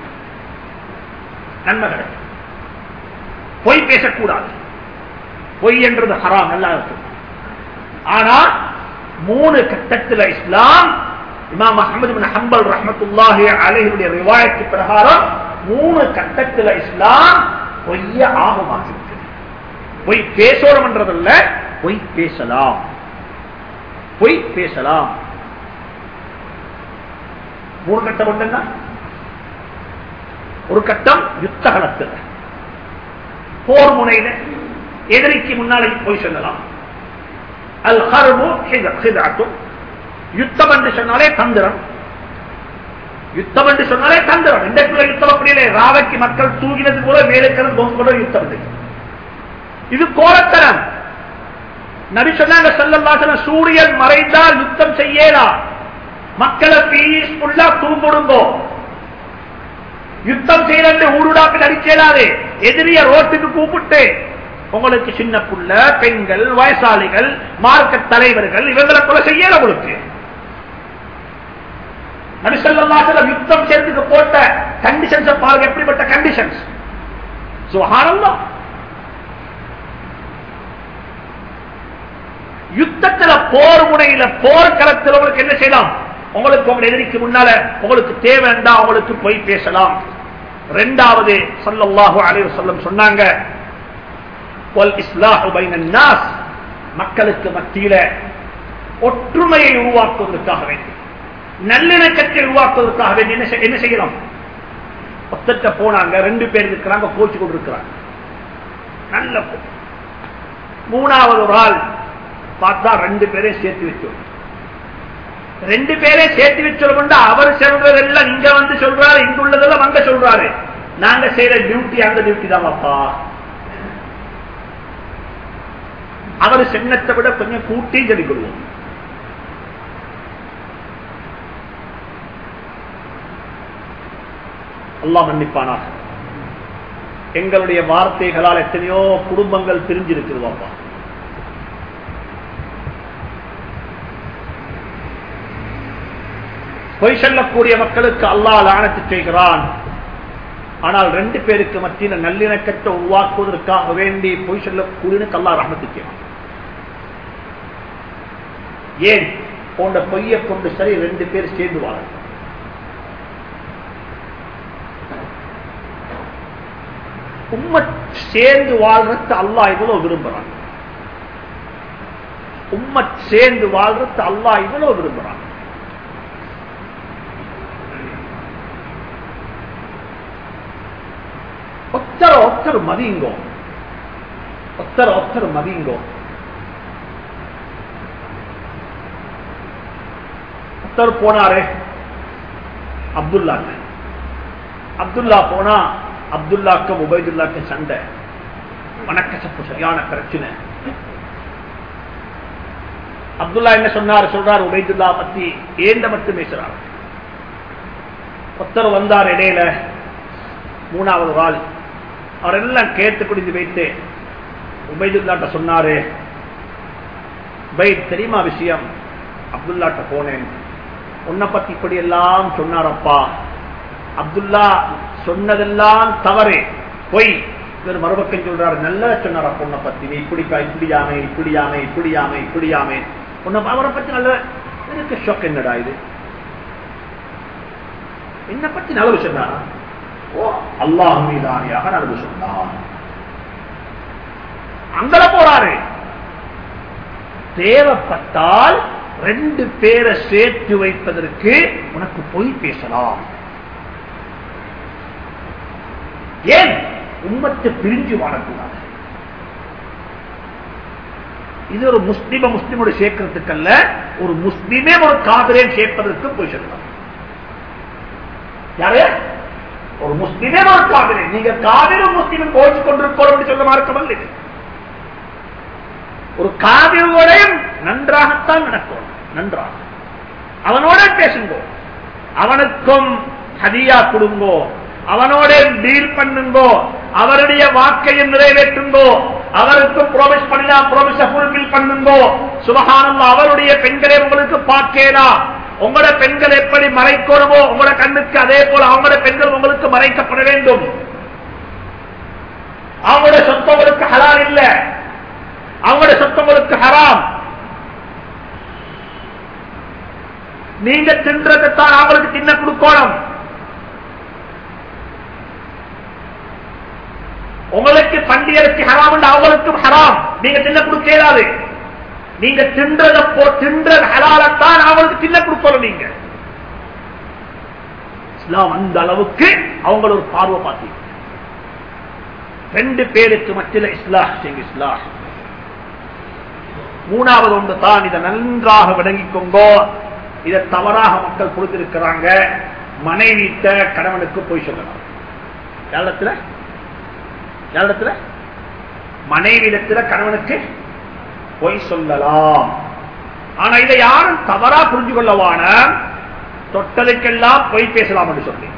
நன்மை கிடைக்கும் பொய் பேசக்கூடாது பொய் என்றது ஹராம் நல்லா இருக்கும் ஆனா மூணு கட்டத்தில் இஸ்லாம் இமாம் அஹமது பின் ஹம்பல் ரஹமத்துல்லாஹி அலைஹினுடைய ரிவாயத்து பிரகாரம் மூணு கட்டத்தில் இஸ்லாம் பொய்ய ஆகமாக இருக்கு பொய் பேசணும் என்றதல்ல பொய் பேசலாம் பொய் பேசலாம் மூணு கட்டம் ஒன்றுன்னா ஒரு கட்டம் யுத்த களத்தில் போர் முனையில எதிரிக்கு முன்னாலே போய் சொல்லலாம் அல் ஹர்பு ஹிதாத்தும் யுத்தம் என்று சொன்னாலே தந்திரம் யுத்தம் என்று சொன்னாலே தந்திரம் இந்த இடத்துல யுத்தம் அப்படியே ராவைக்கு மக்கள் தூங்கினது போல மேலுக்கிறது போல யுத்தம் இது. இது கோரத்தனம் நபி சொன்னாங்க செல்லல்லாசன சூரியன் மறைந்தால் யுத்தம் செய்யலா மக்களை பீஸ்ஃபுல்லா தூங்குடுங்கோ யுத்தம் செய்யறது ஊருடாக்கு நடிச்சேலாது எதிரிய ரோட்டுக்கு கூப்பிட்டு உங்களுக்கு சின்ன புள்ள பெண்கள் வயசாளிகள் மார்க்க தலைவர்கள் இவங்களை கொலை செய்யல உங்களுக்கு நபிசல்லாசலம் யுத்தம் செய்யறதுக்கு போட்ட கண்டிஷன்ஸ் பாருங்க எப்படிப்பட்ட கண்டிஷன்ஸ் சுகானந்தம் யுத்தத்துல போர் முனையில போர்க்களத்தில் உங்களுக்கு என்ன செய்யலாம் உங்களுக்கு உங்க எதிரிக்கு முன்னால உங்களுக்கு தேவைண்டா உங்களுக்கு போய் பேசலாம் ரெண்டாவது சல்லல்லாஹு அலைஹி வஸல்லம் சொன்னாங்க வல் இஸ்லாஹு பைனன் நாஸ் மக்களுக்கு மத்தியில ஒற்றுமையை உருவாக்குவதற்காக வேண்டி நல்லிணக்கத்தை உருவாக்குவதற்காக வேண்டி என்ன செய்- என்ன செய்யலாம் ஒத்தட்ட போனாங்க ரெண்டு பேர் இருக்கிறாங்க கோச்சு கொண்டு இருக்கிறாங்க நல்ல போ- மூணாவது ஒரு ஆள் பார்த்தா ரெண்டு பேரையும் சேர்த்து வச்சோம் ரெண்டு பேரே சேர்த்து வச்சோம் அவர் சொல்றதெல்லாம் இங்க வந்து சொல்றாரு இங்க உள்ளதெல்லாம் அங்க சொல்றாரு நாங்க செய்யற டியூட்டி அந்த டியூட்டி தான் அப்பா அவர் சின்னத்தை விட கொஞ்சம் கூட்டி ஜடிக்கொள்வோம் அல்லாஹ் மன்னிப்பானாக எங்களுடைய வார்த்தைகளால் எத்தனையோ குடும்பங்கள் பிரிஞ்சிருக்கிறது அப்பா பொய் சொல்லக்கூடிய மக்களுக்கு அல்லாஹ் லானத்து செய்கிறான் ஆனால் ரெண்டு பேருக்கு மத்தியில் நல்லிணக்கத்தை உருவாக்குவதற்காக வேண்டி பொய் சொல்லக்கூடியன்னு கல்லா ரஹமத்து ஏன் போன்ற பொய்யை கொண்டு சரி ரெண்டு பேர் சேர்ந்து வாழ உண்மை சேர்ந்து வாழ்றது அல்லா இவ்வளவு விரும்புறாங்க உண்மை சேர்ந்து வாழ்றது அல்லா இவ்வளவு விரும்புறாங்க ஒத்தர ஒத்தர் மதியுங்கோ ஒத்தர ஒத்தர் மதியுங்கோ ஒத்தர் போனாரே அப்துல்லா அப்துல்லா போனா அப்துல்லாக்கும் உபைதுல்லாக்கு சண்டை வணக்கசப்பு சரியான பிரச்சனை அப்துல்லா என்ன சொன்னார் சொல்றார் உபைதுல்லா பத்தி ஏண்ட மட்டும் பேசுறார் ஒத்தர் வந்தார் இடையில மூணாவது ஆள் அவர் எல்லாம் கேட்டு குடிந்து வைத்து உபைதுல்லாட்ட சொன்னாரு உபை தெரியுமா விஷயம் அப்துல்லாட்ட போனேன் உன்னை பத்தி இப்படி எல்லாம் சொன்னாரப்பா அப்துல்லா சொன்னதெல்லாம் தவறு பொய் இவர் மறுபக்கம் சொல்றாரு நல்லா சொன்னார் பொண்ணை பத்தி நீ இப்படிக்கா இப்படியாமே இப்படியாமே இப்படியாமே இப்படியாமே உன்னை அவரை பத்தி நல்ல எனக்கு ஷோக் என்னடா இது என்னை பத்தி நல்லது சொன்னாரா ஓ அல்லாஹ் மீதானியாக நல்லது சொன்னான் அங்கல போறாரு தேவைப்பட்டால் ரெண்டு பேரை சேர்த்து வைப்பதற்கு உனக்கு பொய் பேசலாம் ஏன் உம்மத்தை பிரிஞ்சு வாழக்கூடாது இது ஒரு முஸ்லிம முஸ்லிமோட சேர்க்கறதுக்கு அல்ல ஒரு முஸ்லிமே ஒரு காதலே சேர்ப்பதற்கு போய் சொல்லலாம் யாரு ஒரு முஸ்லிமே ஒரு காதலே நீங்க காவிரும் முஸ்லிமும் கோச்சு கொண்டிருக்கோம் சொல்ல மார்க்கமல்ல இது ஒரு காவிரோடையும் நன்றாகத்தான் நடக்கும் நன்றாக அவனோட பேசுங்கோ அவனுக்கும் ஹதியா கொடுங்கோ அவனோட டீல் பண்ணுங்கோ அவருடைய வாக்கையை நிறைவேற்றுங்கோ அவருக்கு ப்ரோமிஸ் பண்ணினா ப்ரோமிஸ ஃபுல்பில் பண்ணுங்கோ சுபகானம் அவருடைய பெண்களை உங்களுக்கு பார்க்கலாம் உங்களோட பெண்கள் எப்படி மறைக்கணுமோ உங்களோட கண்ணுக்கு அதே போல அவங்களோட பெண்கள் உங்களுக்கு மறைக்கப்பட வேண்டும் அவங்களோட சொத்து உங்களுக்கு ஹலால் இல்ல அவங்களோட சொத்து உங்களுக்கு ஹராம் நீங்க தின்றதைத்தான் அவங்களுக்கு தின்ன கொடுக்கணும் உங்களுக்கு பண்டிகைக்கு ஹராம் அவங்களுக்கும் ஹராம் நீங்க தின்ன கொடுக்க இயலாது நீங்க தின்றத போ தின்ற ஹலாலத்தான் அவங்களுக்கு தின்ன கொடுக்கணும் நீங்க இஸ்லாம் அந்த அளவுக்கு அவங்கள ஒரு பார்வை பார்த்தீங்க ரெண்டு பேருக்கு மத்தியில் இஸ்லாஹ் செய்யுங்க இஸ்லாஹ் மூணாவது ஒன்று தான் இதை நன்றாக விளங்கிக்கோங்கோ இதை தவறாக மக்கள் கொடுத்திருக்கிறாங்க மனைவிட்ட கணவனுக்கு போய் சொல்லலாம் யாரிடத்துல யாரிடத்துல மனைவிடத்துல கணவனுக்கு பொய் சொல்லலாம் ஆனா இதை யாரும் தவறா புரிஞ்சு கொள்ளவான தொட்டதுக்கெல்லாம் பொய் பேசலாம் என்று சொல்லி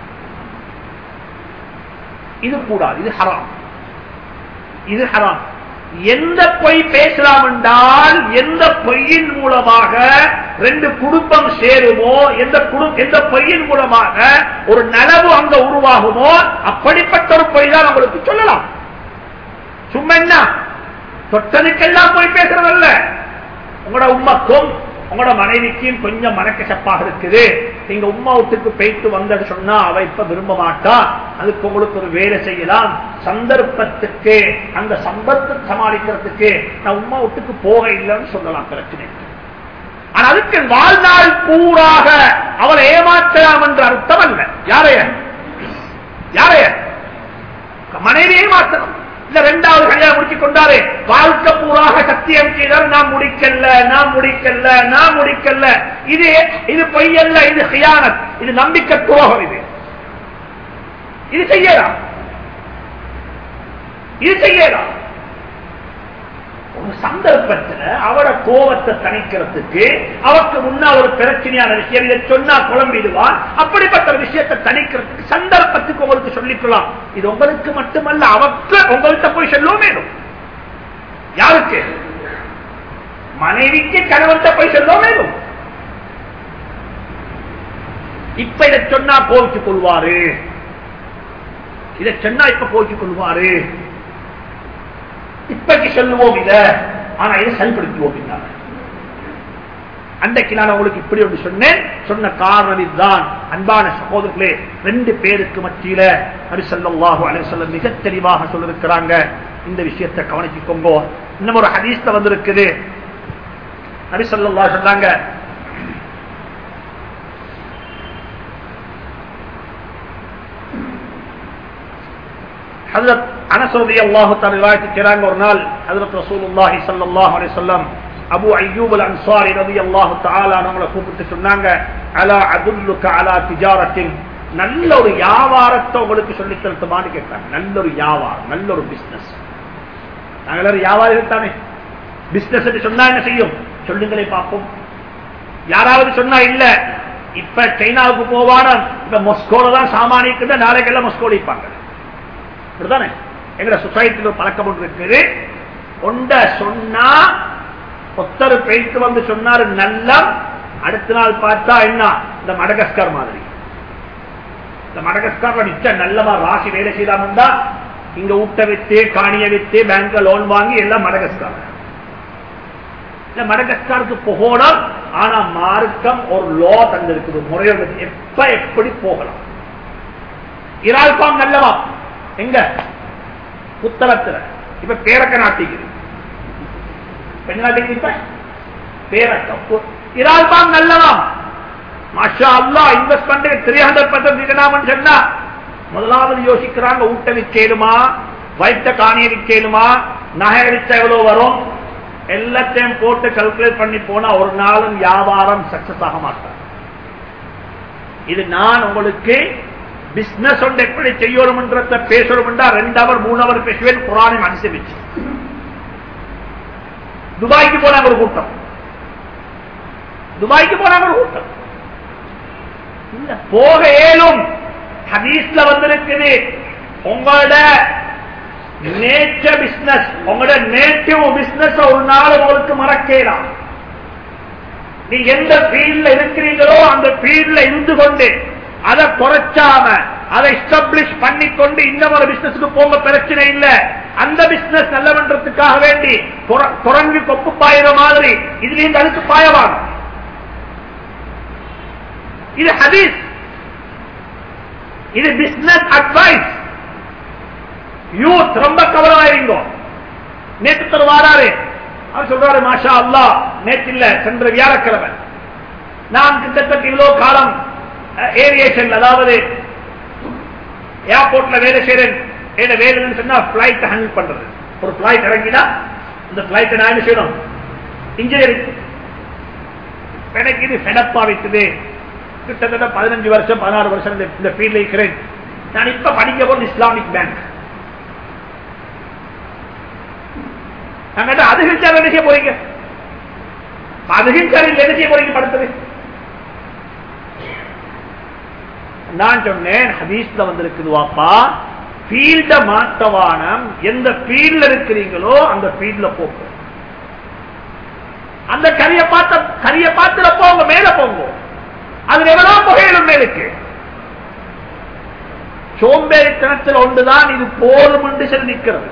இது கூடாது இது ஹராம் இது ஹராம் எந்த பொய் பேசலாம் என்றால் எந்த பொய்யின் மூலமாக ரெண்டு குடும்பம் சேருமோ எந்த எந்த பொய்யின் மூலமாக ஒரு நலவு அங்க உருவாகுமோ அப்படிப்பட்ட ஒரு பொய் தான் உங்களுக்கு சொல்லலாம் சும்மா என்ன தொட்டதுக்கெல்லாம் போய் பேசுறதல்ல உங்களோட உண்மைக்கும் உங்களோட மனைவிக்கும் கொஞ்சம் மனக்கசப்பாக இருக்குது நீங்க உமா வீட்டுக்கு போயிட்டு வந்தது சொன்னா அவ இப்ப விரும்ப மாட்டா அதுக்கு உங்களுக்கு ஒரு வேலை செய்யலாம் சந்தர்ப்பத்துக்கு அந்த சம்பத்தை சமாளிக்கிறதுக்கு நான் உமா வீட்டுக்கு போக இல்லைன்னு சொல்லலாம் பிரச்சனை ஆனா அதுக்கு வாழ்நாள் பூராக அவளை ஏமாற்றலாம் என்ற அர்த்தம் அல்ல யாரைய யாரைய மனைவி ஏமாற்றலாம் இல்ல ரெண்டாவது கல்யாணம் முடிச்சு கொண்டாரு வாழ்க்கை பூராக சத்தியம் செய்தால் நான் முடிக்கல நான் முடிக்கல நான் முடிக்கல இது இது பொய்யல்ல இது ஹியானத் இது நம்பிக்கை துரோகம் இது இது செய்யலாம் இது செய்யலாம் ஒரு சந்தர்ப்பத்தில் அவட கோபத்தை தணிக்கிறதுக்கு அவருக்கு முன்னால் ஒரு பிரச்சனையான விஷயம் இதை சொன்னா குழம்பிடுவான் அப்படிப்பட்ட விஷயத்தை தணிக்கிறதுக்கு சந்தர்ப்பத்துக்கு உங்களுக்கு சொல்லிக்கலாம் இது உங்களுக்கு மட்டுமல்ல அவருக்கு உங்கள்கிட்ட போய் சொல்லும் வேணும் யாருக்கு மனைவிக்கு கணவன்கிட்ட போய் சொல்லும் வேணும் இப்ப இதை சொன்னா கோவிச்சு கொள்வாரு இதை சென்னா இப்ப போய்க்கு கொள்வாரு இப்பக்கு சொல்லுவோம் இத ஆனா இதை சரிப்படுத்துவோம் இல்லாம அன்றைக்கு நான் உங்களுக்கு இப்படி ஒன்று சொன்னேன் சொன்ன காரணம் இதுதான் அன்பான சகோதரர்களே ரெண்டு பேருக்கு மத்தியில நபி ஸல்லல்லாஹு அலைஹி வஸல்லம் மிக தெளிவாக சொல்லிருக்கிறாங்க இந்த விஷயத்தை கவனிச்சுக்கோங்க இன்னும் ஒரு ஹதீஸ்ல வந்திருக்குது நபி ஸல்லல்லாஹு சொன்னாங்க ஹஜரத் அனஸ் ரலியல்லாஹு தஆலா ரிவாயத் செய்றாங்க ஒரு நாள் ஹஜரத் ரசூலுல்லாஹி ஸல்லல்லாஹு அலைஹி வஸல்லம் அபு அய்யூப் அல் அன்சாரி ரலியல்லாஹு தஆலா அவங்கள கூப்பிட்டு சொன்னாங்க அலா அதுல்லுக அலா திஜாரத்தின் நல்ல ஒரு வியாபாரத்தை உங்களுக்கு சொல்லி தரட்டுமான்னு கேட்டாங்க நல்ல ஒரு வியாபாரம் நல்ல ஒரு பிசினஸ் நாங்கள் எல்லாரும் வியாபாரிகள் தானே பிசினஸ் சொன்னா என்ன செய்யும் சொல்லுங்களே பார்ப்போம் யாராவது சொன்னா இல்ல இப்ப சைனாவுக்கு போவான இப்ப மொஸ்கோல தான் சாமானிக்கு நாளைக்கெல்லாம் மொஸ்கோல இருப்பாங்க இப்படிதானே எங்க சொசைட்டில ஒரு பழக்கம் ஒன்று இருக்குது ஒண்ட சொன்னா ஒத்தர் போயிட்டு வந்து சொன்னாரு நல்லா அடுத்த நாள் பார்த்தா என்ன இந்த மடகஸ்கர் மாதிரி இந்த மடகஸ்கர் நிச்சயம் நல்லமா ராசி வேலை செய்யலாம்டா இங்க ஊட்ட வித்து காணிய வித்து பேங்க்ல லோன் வாங்கி எல்லாம் மடகஸ்கார் இந்த மடகஸ்காருக்கு போகணும் ஆனா மார்க்கம் ஒரு லோ தந்திருக்குது முறையோட எப்ப எப்படி போகலாம் இறால்பாம் நல்லவா எங்க புத்தளத்துல இப்ப பேரக்க நாட்டிக்குது பெண் நாட்டிக்கு இப்ப பேரக்க இறால்பாம் நல்லவா மாஷா அல்லா இன்வெஸ்ட்மெண்ட் த்ரீ ஹண்ட்ரட் பர்சன்ட் சொன்னா முதலாவது யோசிக்கிறாங்க ஊட்ட விற்கலுமா வைத்த காணிய விற்கலுமா நகை அடிச்சா எவ்வளவு வரும் எல்லாத்தையும் போட்டு கல்குலேட் பண்ணி போனா ஒரு நாளும் வியாபாரம் சக்சஸ் ஆக மாட்டார் இது நான் உங்களுக்கு பிசினஸ் ஒன்று எப்படி செய்யணும்ன்றத பேசணும்ன்றா ரெண்டு அவர் மூணு அவர் பேசுவேன் குரானை அனுசரிச்சு துபாய்க்கு போனாங்க ஒரு கூட்டம் துபாய்க்கு போனாங்க ஒரு கூட்டம் இல்ல போக ஏலும் ஹதீஸ்ல வந்திருக்குது உங்களோட நேச்சர் பிசினஸ் உங்களோட நேட்டிவ் பிசினஸ் ஒரு நாள் உங்களுக்கு மறக்கலாம் நீ எந்த ஃபீல்ட்ல இருக்கிறீங்களோ அந்த ஃபீல்ட்ல இருந்து கொண்டு அதை குறைச்சாம அதை எஸ்டாப்ளிஷ் பண்ணிக்கொண்டு இன்னொரு பிசினஸ்க்கு போங்க பிரச்சனை இல்ல அந்த பிசினஸ் நல்லவன்றதுக்காக வேண்டி குரங்கு கொப்பு பாயிற மாதிரி இதுல இருந்து அதுக்கு பாயவாங்க இது ஹதீஸ் இது பிசினஸ் அட்வைஸ் யூத் ரொம்ப கவனமாயிருந்தோ நேற்று தரு வாராரு அவர் சொல்றாரு மாஷா அல்லா நேற்று இல்ல சென்ற வியாழக்கிழமை நான் கிட்டத்தட்ட இவ்வளவு காலம் ஏவியேஷன் அதாவது ஏர்போர்ட்ல வேலை செய்யறேன் என்ன வேலைன்னு சொன்னா பிளைட் ஹேண்டில் பண்றது ஒரு பிளைட் இறங்கினா இந்த பிளைட்டை நான் என்ன செய்யணும் இன்ஜினியரிங் எனக்கு இது ஃபெடப்பா வைத்தது கிட்டத்தட்ட பதினஞ்சு வருஷம் பதினாறு வருஷம் இந்த ஃபீல்ட்ல இருக்கிறேன் நான் இப்ப படிக்க போது இஸ்லாமிக் பேங்க் நாங்க அதுகிச்சார் என்ன செய்ய போறீங்க அதுகிச்சார் என்ன செய்ய போறீங்க படுத்தது நான் சொன்னேன் ஹதீஸ்ல வந்திருக்குது வாப்பா ஃபீல்ட மாத்தவானம் எந்த ஃபீல்ட்ல இருக்கிறீங்களோ அந்த ஃபீல்ட்ல போகும் அந்த கரிய பார்த்த கரிய பார்த்துல போங்க மேல போங்க அது எவ்வளவு புகையிலும் மேலுக்கு சோம்பேறித்தனத்தில் ஒன்றுதான் இது போதும் என்று சொல்லி நிற்கிறது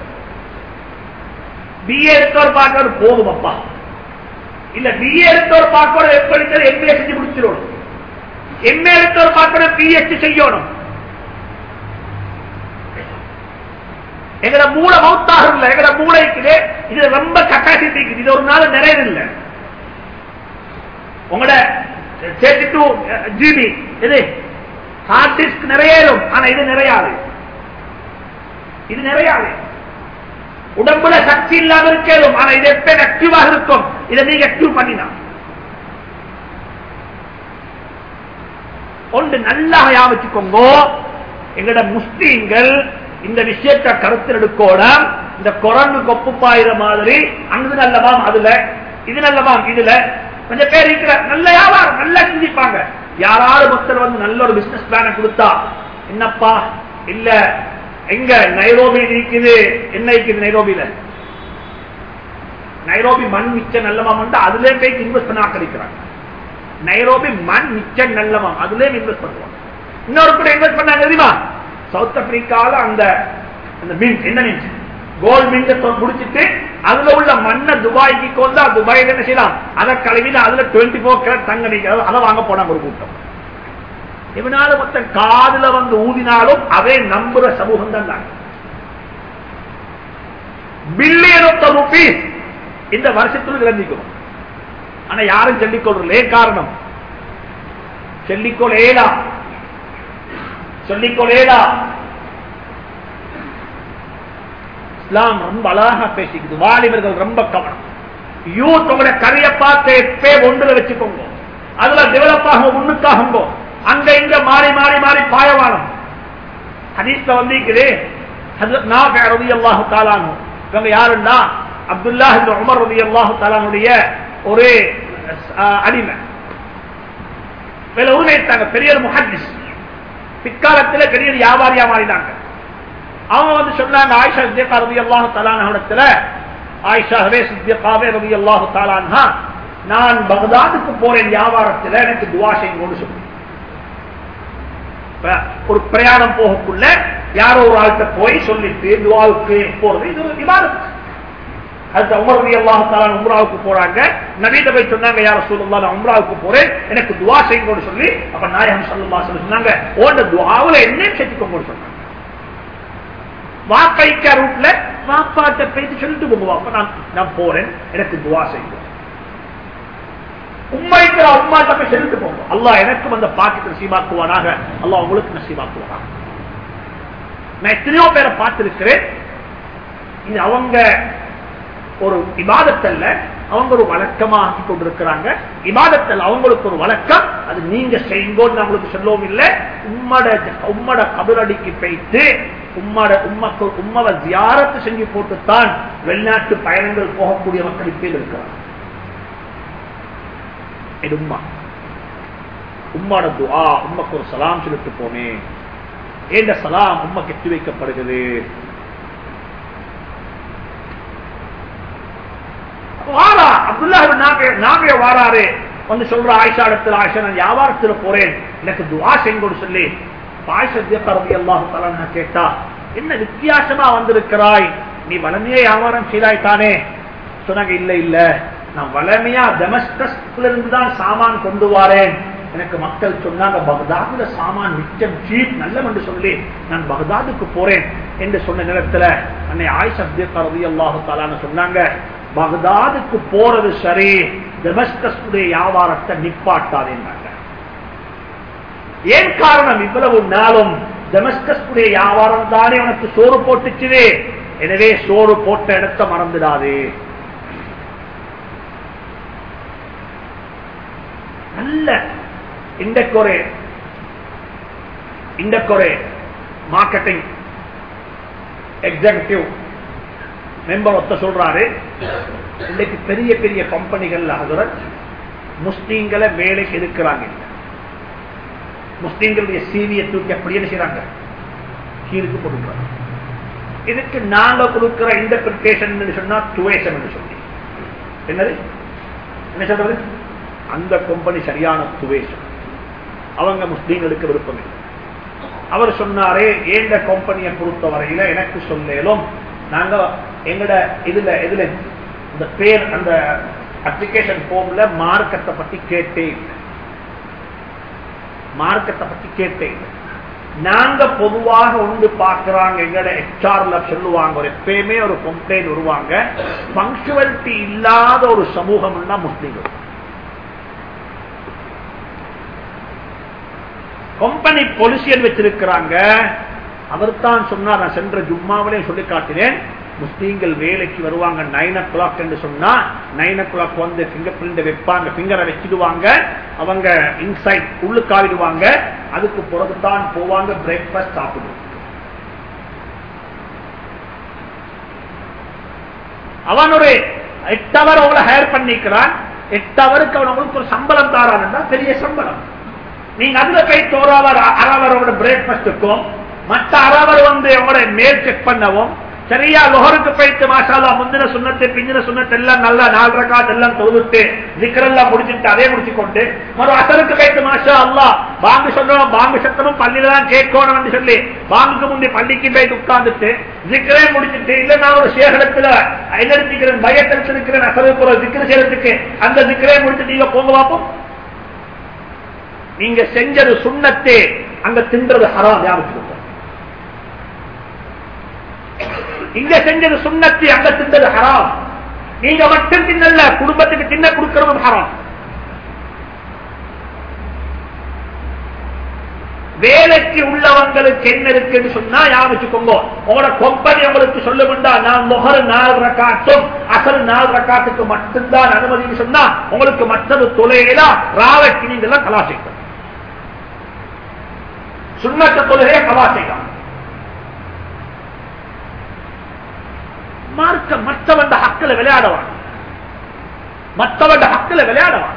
பிஏ எடுத்தவர் பார்க்கறது போதும் அப்பா இல்ல பிஏ எடுத்தவர் பார்க்கறது எப்படி எம்பிஏ செஞ்சு முடிச்சிடணும் எம்ஏ எடுத்தவர் பார்க்கறது பிஎஸ்சி செய்யணும் எங்கட மூளை மௌத்தாக இல்ல எங்கட மூளைக்கு இது ரொம்ப கட்டாசிட்டி இருக்குது இது ஒரு நாள் நிறைய உங்களோட தேர்ட்டி டூ ஜிபி இது ஹார்ட் டிஸ்க் நிறையலும் ஆனா இது நிறையாது இது நிறையாது உடம்புல சக்தி இல்லாம இருக்கலும் ஆனா இது எப்ப ஆக்டிவாக இருக்கும் இதை நீங்க ஆக்டிவ் பண்ணினா ஒன்று நல்லா யாவச்சுக்கோங்க எங்கட முஸ்லீம்கள் இந்த விஷயத்தை கருத்தில் எடுக்கோட இந்த குரங்கு கொப்பு பாயிற மாதிரி அங்கு நல்லவாம் அதுல இது நல்லவாம் இதுல கொஞ்சம் பேர் இருக்கிற நல்ல வியாபாரம் நல்லா சிந்திப்பாங்க யாராவது ஒருத்தர் வந்து நல்ல ஒரு பிசினஸ் பிளான கொடுத்தா என்னப்பா இல்ல எங்க நைரோபி இருக்குது என்ன இருக்குது நைரோபியில நைரோபி மண் மிச்சம் நல்லமாம் அதுல போய் இன்வெஸ்ட் பண்ண ஆக்கிக்கிறாங்க நைரோபி மண் மிச்சம் நல்லமாம் அதுல இன்வெஸ்ட் பண்ணுவாங்க இன்னொரு கூட இன்வெஸ்ட் பண்ணாங்க தெரியுமா சவுத் ஆப்பிரிக்கால அந்த அந்த மின்ட் என்ன மின்ட் கோல்ட் மின்ட் முடிச்சிட்டு அதுல உள்ள மண்ணை துபாய்க்கு கொண்டு துபாயில என்ன செய்யலாம் அதை கழுவிட்டு அதுல டுவெண்ட்டி ஃபோர் கேரட் தங்க நிக்கிறது அதை வாங்க போனாங்க ஒரு கூட்டம் இவனால மொத்தம் காதுல வந்து ஊதினாலும் அதை நம்புற சமூகம் தான் நாங்க பில்லியன் ஆஃப் ருபீஸ் இந்த வருஷத்துல இழந்திக்கிறோம் ஆனா யாரும் சொல்லிக்கொள்றல ஏன் காரணம் சொல்லிக்கொள்ளேலா சொல்லிக்கொள்ளேலா இஸ்லாம் ரொம்ப அழகா பேசிக்குது வாலிபர்கள் ரொம்ப கவனம் யூத் உங்களோட கரைய பார்த்து எப்பே ஒன்றுல வச்சுக்கோங்க அதுல டெவலப் ஆகும் முன்னுக்காகுங்க அங்க இங்க மாறி மாறி மாறி பாயவானம் ஹதீஸ்ல வந்திருக்குது ரவி அல்லாஹு தாலானு இவங்க யாருன்னா அப்துல்லா இந்த உமர் ரவி அல்லாஹு தாலானுடைய ஒரு அடிமை வேலை உரிமைத்தாங்க பெரிய முஹாதிஸ் பிற்காலத்தில் பெரிய வியாபாரியா மாறினாங்க அவங்க வந்து சொன்னாங்க ஆயிஷா சித்தியக்கா ரவி அல்லாஹு தாலானத்துல ஆயிஷாவே சித்தியக்காவே ரவி அல்லாஹு தாலான்ஹா நான் பகதாதுக்கு போறேன் வியாபாரத்தில் எனக்கு துவா செய்யுங்கன்னு சொல்லி ஒரு பிரயாணம் போகக்குள்ள யாரோ ஒரு ஆள்கிட்ட போய் சொல்லிட்டு துவாவுக்கு போறது இது ஒரு விவாதம் அது உமரதி அல்லாஹால உம்ராவுக்கு போறாங்க நவீன போய் சொன்னாங்க யார சொல்லுங்களா நான் உம்ராவுக்கு போறேன் எனக்கு துவா செய்யுங்கன்னு சொல்லி அப்ப நாயகம் சொல்லுமா சொல்லி சொன்னாங்க ஓண்ட துவாவுல என்ன சேர்த்துக்கோங்கன்னு சொன்னாங்க வாக்களிக்க ரூட்ல வாப்பாட்ட பேசி சொல்லிட்டு போங்க அப்ப நான் நான் போறேன் எனக்கு துவா செய்யுங்க உண்மைக்கு உம்மாட்ட போய் செலுத்து போங்க அல்லா எனக்கும் அந்த பாக்கிட்டு நசீபாக்குவானாக அல்லா உங்களுக்கு நசீபாக்குவானாக நான் எத்தனையோ பேரை பார்த்திருக்கிறேன் இது அவங்க ஒரு இபாதத்தல்ல அவங்க ஒரு வழக்கமா ஆக்கி கொண்டிருக்கிறாங்க இபாதத்தல் அவங்களுக்கு ஒரு வழக்கம் அது நீங்க செய்யுங்கன்னு அவங்களுக்கு சொல்லவும் இல்லை உம்மட உம்மட கபரடிக்கு போயிட்டு உம்மட உம்மக்கு உம்மவை ஜியாரத்து செஞ்சு போட்டுத்தான் வெளிநாட்டு பயணங்கள் போகக்கூடிய மக்கள் இப்பே இருக்கிறாங்க இது உம்மா உம்மாட துவா உம்மக்கு ஒரு சலாம் சொல்லிட்டு போனேன் ஏண்ட சலாம் உம்மா கெட்டி வைக்கப்படுகிறது வாரா அப்துல்லா நாபிய வாராரு வந்து சொல்ற ஆயிஷா இடத்துல ஆயிஷா நான் வியாபாரத்துல போறேன் எனக்கு துவா செய்யுங்கன்னு சொல்லி ஆயிஷத்தி அல்லாஹு நான் கேட்டா என்ன வித்தியாசமா வந்திருக்கிறாய் நீ வளமையா வியாபாரம் செய்தாய்த்தானே சொன்னாங்க இல்ல இல்ல நான் வளமையா டெமஸ்கஸ்ல இருந்து தான் சாமான் கொண்டு வாரேன் எனக்கு மக்கள் சொன்னாங்க பகதாதுல சாமான் மிச்சம் சீப் நல்லம் என்று சொல்லி நான் பகதாதுக்கு போறேன் என்று சொன்ன நேரத்துல அன்னை ஆயிஷா ரவி அல்லாஹு தாலான்னு சொன்னாங்க பகதாதுக்கு போறது சரி டெமஸ்கஸ்டைய வியாபாரத்தை நிப்பாட்டாதேன்னாங்க ஏன் காரணம் இவ்வளவு நாளும் டெமஸ்கஸ்டைய வியாபாரம் தானே உனக்கு சோறு போட்டுச்சுவே எனவே சோறு போட்ட இடத்த மறந்துடாது நல்ல இண்டக்கொரே இண்டக்கொரே மார்க்கெட்டிங் எக்ஸிகூட்டிவ் மெம்பர் ஒத்த சொல்றாரு இன்னைக்கு பெரிய பெரிய கம்பெனிகள்ல அதுரன் முஸ்லீம்களை வேலைக்கு எடுக்கிறாங்க முஸ்லீம்களுடைய சீவியை தூக்கி அப்படி என்ன செய்யறாங்க கீழுக்கு கொடுக்குறாங்க இதுக்கு நாங்க கொடுக்கிற இன்டர்பிரிட்டேஷன் சொன்னா துவேஷம் என்று சொல்லி என்னது என்ன சொல்றது அந்த கம்பெனி சரியான துவேஷம் அவங்க முஸ்லீம்களுக்கு விருப்பம் இல்லை அவர் சொன்னாரே ஏண்ட கம்பெனியை பொறுத்த வரையில எனக்கு சொல்லேலும் நாங்க எங்கட இதுல இதுல இந்த பேர் அந்த அப்ளிகேஷன் போர்ம்ல மார்க்கத்தை பத்தி கேட்டே இல்லை மார்க்கத்தை பத்தி கேட்டே இல்லை நாங்க பொதுவாக ஒன்று பார்க்கிறாங்க எங்கட ஹெச்ஆர்ல சொல்லுவாங்க ஒரு எப்பயுமே ஒரு கம்ப்ளைண்ட் வருவாங்க பங்க்சுவலிட்டி இல்லாத ஒரு சமூகம் தான் முஸ்லீம்கள் கம்பெனி பொலிசியன் வச்சிருக்கிறாங்க அவர் தான் சொன்னார் நான் சென்ற ஜும்மாவிலே சொல்லி காட்டினேன் முஸ்லீம்கள் வேலைக்கு வருவாங்க நைன் ஓ கிளாக் என்று சொன்னா நைன் ஓ கிளாக் வந்து பிங்கர் பிரிண்ட் வைப்பாங்க பிங்கரை வச்சிடுவாங்க அவங்க இன்சைட் உள்ளு காவிடுவாங்க அதுக்கு பிறகுதான் போவாங்க பிரேக்ஃபாஸ்ட் சாப்பிடுவோம் அவன் ஒரு எட்டு அவர் அவங்களை ஹயர் பண்ணிக்கிறான் எட்டு அவருக்கு அவன் அவங்களுக்கு ஒரு சம்பளம் தாரான் பெரிய சம்பளம் நீங்க அதுல போய் தோறாவர் அரவரோட பிரேக்ஃபாஸ்டுக்கும் மற்ற அரவர் வந்து அவங்களோட மேல் செக் பண்ணவும் சரியா லொஹருக்கு போயிட்டு மாஷாலா முந்தின சுண்ணத்தை பிந்தின சுண்ணத்தை எல்லாம் நல்லா நாலு ரகாத் எல்லாம் தொழுவிட்டு திக்கரெல்லாம் முடிச்சுட்டு அதே முடிச்சு கொண்டு மறு அசருக்கு போயிட்டு மாஷா அல்லா பாங்கு சொல்லணும் பாங்கு சத்தமும் பள்ளியில தான் கேட்கணும் சொல்லி பாங்குக்கு முந்தி பள்ளிக்கு போயிட்டு உட்கார்ந்துட்டு திக்கரே முடிச்சுட்டு இல்ல நான் ஒரு சேகரத்துல எழுதிக்கிறேன் பயத்தில் இருக்கிறேன் அசருக்கு ஒரு திக்கர செய்யறதுக்கு அந்த திக்கரே முடிச்சுட்டு நீங்க போங்க பார்ப்போம் நீங்க செஞ்சது சுண்ணத்தே அங்க தின்றது ஹராம் ஞாபகம் இங்க செஞ்சது சுண்ணத்தி அங்க தின்றது ஹராம் நீங்க மட்டும் தின்னல குடும்பத்துக்கு தின்ன கொடுக்கறதும் ஹராம் வேலைக்கு உள்ளவங்களுக்கு என்ன இருக்குன்னு சொன்னா ஞாபகம் வச்சுக்கோங்க உங்களோட கம்பெனி உங்களுக்கு சொல்ல வேண்டாம் நான் முகர் நாலு ரக்காட்டும் அசல் நாலு ரக்காட்டுக்கு மட்டும்தான் அனுமதின்னு சொன்னா உங்களுக்கு மற்றது தொலைகளா ராவட்டி நீங்க எல்லாம் கலாசிக்கணும் சுண்ணத்த தொழுகையை கலாசிக்கலாம் மார்க்க மற்றவண்ட ஹக்கில் விளையாடவான் மற்றவண்ட ஹக்கில் விளையாடவான்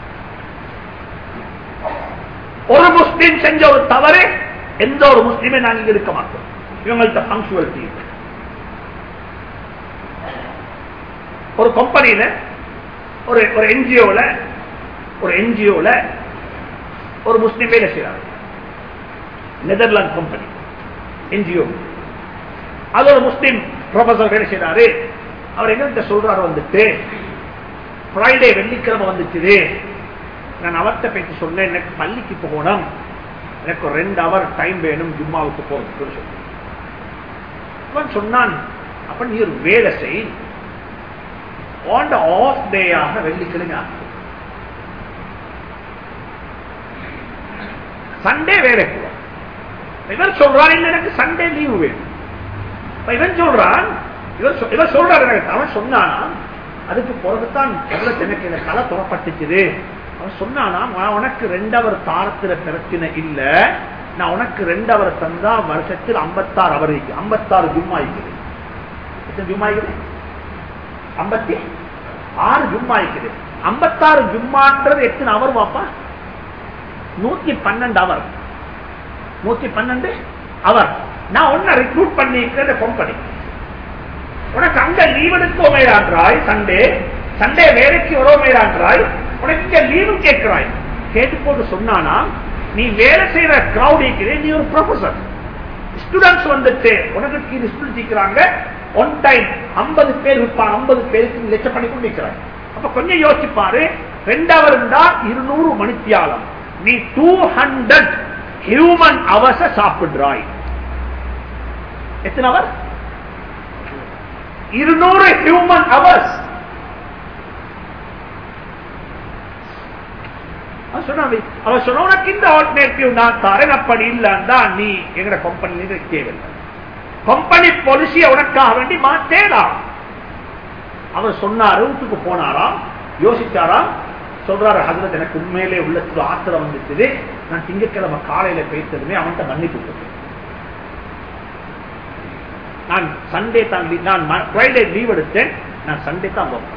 ஒரு முஸ்லீம் செஞ்ச ஒரு தவறு எந்த ஒரு முஸ்லீமே நாங்க இங்க இருக்க மாட்டோம் இவங்கள்ட்ட பங்க்சுவலிட்டி ஒரு கம்பெனியில ஒரு ஒரு என்ஜிஓல ஒரு என்ஜிஓல ஒரு முஸ்லீம் வேலை செய்யறாரு நெதர்லாந்து கம்பெனி என்ஜிஓ அது ஒரு முஸ்லீம் ப்ரொஃபசர் வேலை செய்யறாரு அவர் எங்ககிட்ட சொல்றாரு வந்துட்டு ஃப்ரைடே வெள்ளிக்கிழமை வந்துச்சு நான் அவர்கிட்ட பேசி சொன்னேன் எனக்கு பள்ளிக்கு போகணும் எனக்கு ஒரு ரெண்டு அவர் டைம் வேணும் ஜும்மாவுக்கு போறதுக்கு சொன்னேன் அவன் சொன்னான் அப்ப நீ ஒரு வேலை செய் ஆஃப் டேயாக வெள்ளிக்கிழமை ஆகும் சண்டே வேலை போவோம் இவர் சொல்றான் இல்ல எனக்கு சண்டே லீவு வேணும் இவன் சொல்றான் இவர் சொல்றாரு எனக்கு அவன் சொன்னானா அதுக்கு பிறகுதான் எனக்கு இந்த தலை துறப்பட்டுச்சுது அவன் சொன்னானா உனக்கு ரெண்டவர் தாரத்துல பிரச்சனை இல்ல நான் உனக்கு ரெண்டவர் தந்தா வருஷத்தில் ஐம்பத்தாறு அவர் ஐம்பத்தாறு ஜும்மா இருக்குது எத்தனை ஜும்மா இருக்குது ஐம்பத்தி ஆறு ஜும்மா இருக்குது ஐம்பத்தாறு ஜும்மான்றது எத்தனை அவர் வாப்பா நூத்தி பன்னெண்டு அவர் நூத்தி பன்னெண்டு அவர் நான் ஒன்ன ரிக்ரூட் பண்ணிக்கிறேன் கம்பெனி உனக்கு அங்க லீவ் எடுக்கோமேரான்றாய் சண்டே சண்டே வேலைக்கு வரோமேரான்றாய் உனக்கு இங்க லீவு கேட்கிறாய் கேட்டு போட்டு சொன்னானா நீ வேலை செய்யற கிரௌட் இருக்கிறே நீ ஒரு ப்ரொஃபசர் ஸ்டூடெண்ட்ஸ் வந்துட்டு உனக்கு கீழ் ஸ்டூடெண்ட் இருக்கிறாங்க ஒன் டைம் ஐம்பது பேர் இருப்பான் ஐம்பது பேருக்கு லட்சம் பண்ணி கொண்டு நிற்கிறாய் அப்ப கொஞ்சம் யோசிச்சு பாரு ரெண்டாவது இருந்தா இருநூறு மணித்தியாலம் நீ டூ ஹண்ட்ரட் ஹியூமன் அவச சாப்பிடுறாய் எத்தனை அவர் இருநூறு ஹியூமன் அவர்ஸ் அவர் சொன்ன உனக்கு இந்த ஆல்டர்னேட்டிவ் நான் தரேன் அப்படி இல்லைன்னா நீ எங்கட கம்பெனில தேவையில்லை கம்பெனி பாலிசியை உனக்காக வேண்டி மாத்தேடா அவர் சொன்னாரு வீட்டுக்கு போனாராம் யோசிச்சாராம் சொல்றாரு ஹசரத் எனக்கு உண்மையிலே உள்ளத்துல ஆத்திரம் வந்துச்சு நான் திங்கக்கிழமை காலையில பேசுறதுமே அவன்கிட்ட மன்னிப்பு கொடுத்தேன் நான் சண்டே தான் நான் ஃப்ரைடே லீவ் எடுத்தேன் நான் சண்டே தான் போறேன்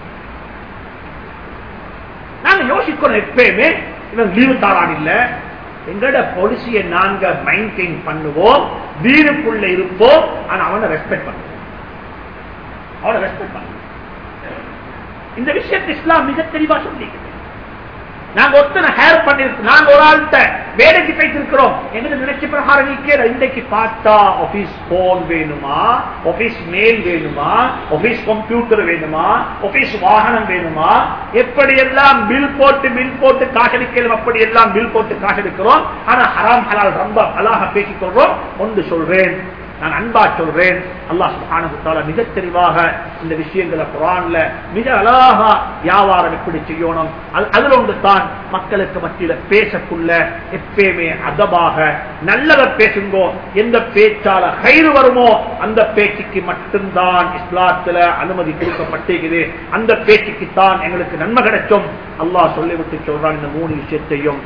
நாங்க யோசிக்கணும் எப்பயுமே இவன் லீவு தாரான் இல்ல எங்கட பாலிசியை நாங்க மெயின்டைன் பண்ணுவோம் வீருக்குள்ள இருப்போம் ஆனா அவனை ரெஸ்பெக்ட் பண்ணுவோம் அவனை ரெஸ்பெக்ட் பண்ணுவோம் இந்த விஷயத்தை இஸ்லாம் மிக தெளிவா சொல்லிக்கிறேன் நாங்க ஒத்தனை ஹேர் பண்ணிருக்கோம் நாங்க ஒரு ஆள்கிட்ட வேலைக்கு போயிட்டு எங்களுக்கு நினைச்ச பிரகாரம் நீக்கிற இன்றைக்கு பார்த்தா ஆபீஸ் போன் வேணுமா ஆபீஸ் மெயில் வேணுமா ஆபீஸ் கம்ப்யூட்டர் வேணுமா ஆபீஸ் வாகனம் வேணுமா எப்படி எல்லாம் பில் போட்டு பில் போட்டு காசடிக்கலாம் அப்படி எல்லாம் பில் போட்டு காசடிக்கிறோம் ஆனா ஹராம் ஹலால் ரொம்ப அழகாக பேசிக் கொள்றோம் ஒன்று சொல்றேன் நான் அன்பா சொல்றேன் அல்லாஹ் சுபான மிக தெளிவாக இந்த விஷயங்களை குரான்ல மிக அழகா வியாபாரம் எப்படி செய்யணும் அதுல ஒன்று தான் மக்களுக்கு மத்தியில பேசக்குள்ள எப்பயுமே அதபாக நல்லத பேசுங்கோ எந்த பேச்சால கயிறு வருமோ அந்த பேச்சுக்கு மட்டும்தான் இஸ்லாத்துல அனுமதி கொடுக்கப்பட்டிருக்குது அந்த பேச்சுக்கு தான் எங்களுக்கு நன்மை கிடைக்கும் அல்லாஹ் சொல்லிவிட்டு சொல்றான் இந்த மூணு விஷயத்தையும்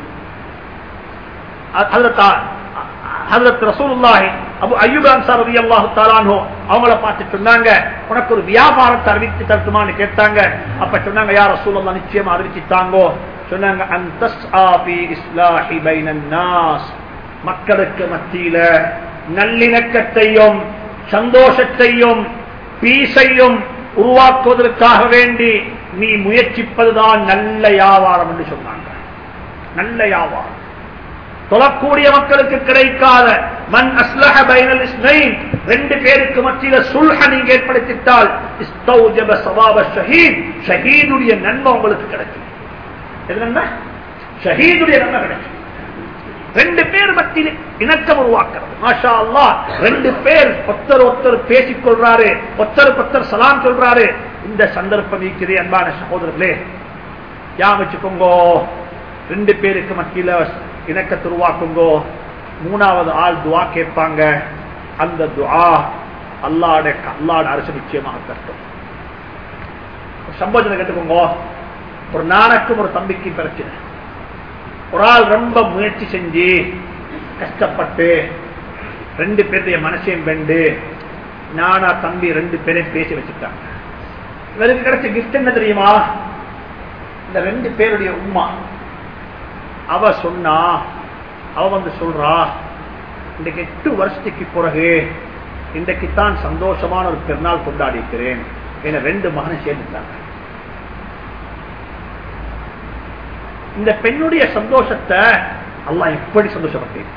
அவங்கள பார்த்து சொன்னாங்க உனக்கு ஒரு வியாபாரத்தை அறிவித்து தரட்டுமான்னு கேட்டாங்க அப்ப சொன்னாங்க யார் ரசூல் நிச்சயமா அறிவிச்சுட்டாங்கோ சொன்னாங்க மக்களுக்கு மத்தியில நல்லிணக்கத்தையும் சந்தோஷத்தையும் பீசையும் உருவாக்குவதற்காக வேண்டி நீ முயற்சிப்பதுதான் நல்ல வியாபாரம் என்று சொன்னாங்க நல்ல வியாபாரம் தொழக்கூடிய மக்களுக்கு கிடைக்காத மண் அஸ்லஹ பைனல் இஸ்னைன் ரெண்டு பேருக்கு மத்தியில சுல்ஹ நீங்க ஏற்படுத்திட்டால் இஸ்தௌஜப சவாப ஷஹீத் ஷஹீதுடைய நன்மை உங்களுக்கு கிடைக்கும் எது நன்மை ஷஹீதுடைய நன்மை கிடைக்கும் ரெண்டு பேர் மத்தியில் இணக்கம் உருவாக்குறது மாஷா அல்லா ரெண்டு பேர் ஒத்தர் ஒத்தர் பேசிக் கொள்றாரு ஒத்தருக்கு ஒத்தர் சலாம் சொல்றாரு இந்த சந்தர்ப்பம் இருக்குது அன்பான சகோதரர்களே யா வச்சுக்கோங்கோ ரெண்டு பேருக்கு மத்தியில இணக்கத்தை உருவாக்குங்கோ மூணாவது ஆள் துவா கேட்பாங்க அந்த துவா அல்லாட அல்லாட அரசு நிச்சயமாக கட்டும் சம்போஜனை கேட்டுக்கோங்க ஒரு நானுக்கும் ஒரு தம்பிக்கு பிரச்சனை ஒரு ஆள் ரொம்ப முயற்சி செஞ்சு கஷ்டப்பட்டு ரெண்டு பேருடைய மனசையும் வெண்டு நானா தம்பி ரெண்டு பேரையும் பேசி வச்சுட்டாங்க இவருக்கு கிடைச்ச கிஃப்ட் என்ன தெரியுமா இந்த ரெண்டு பேருடைய உமா அவ சொன்னா அவ வந்து சொல்றா இன்றைக்கு எட்டு வருஷத்துக்கு பிறகு இன்றைக்கு தான் சந்தோஷமான ஒரு பெருநாள் கொண்டாடி இருக்கிறேன் என ரெண்டு மகனை சேர்ந்துட்டாங்க இந்த பெண்ணுடைய சந்தோஷத்தை அல்லாஹ் எப்படி சந்தோஷப்பட்டேன்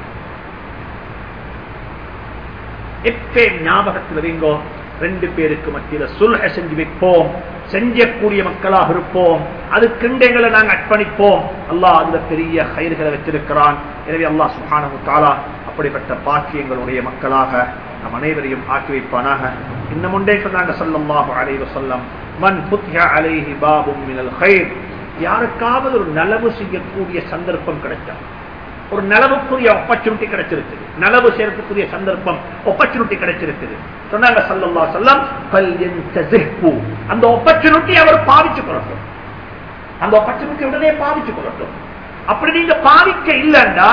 எப்பே ஞாபகத்தில் வைங்கோ ரெண்டு பேருக்கு மத்தியில சுல்ஹ செஞ்சு வைப்போம் செஞ்சக்கூடிய மக்களாக இருப்போம் அதுக்கு எங்களை நாங்கள் அர்ப்பணிப்போம் அல்லாஹ் அந்த பெரிய கயிறுகளை வச்சிருக்கிறான் எனவே அல்லாஹ் சுஹானு தாலா அப்படிப்பட்ட பாக்கியங்களுடைய மக்களாக நம் அனைவரையும் ஆக்கி வைப்பானாக இன்னும் ஒன்றே சொன்னாங்க சொல்லல்லாஹு அலைவ சொல்லம் மன் புத்யா அலைஹி பாபும் மினல் ஹைர் யாருக்காவது ஒரு நலவு செய்யக்கூடிய சந்தர்ப்பம் கிடைச்சா ஒரு நலவுக்குரிய ஆப்பர்ச்சுனிட்டி கிடைச்சிருக்குது நலவு செய்யறதுக்குரிய சந்தர்ப்பம் ஆப்பர்ச்சுனிட்டி கிடைச்சிருக்குது சொன்னாங்க சல்லல்லா சொல்லம் அந்த ஆப்பர்ச்சுனிட்டி அவர் பாவிச்சு கொள்ளட்டும் அந்த ஆப்பர்ச்சுனிட்டி உடனே பாவிச்சு கொள்ளட்டும் அப்படி நீங்க பாவிக்க இல்லைன்னா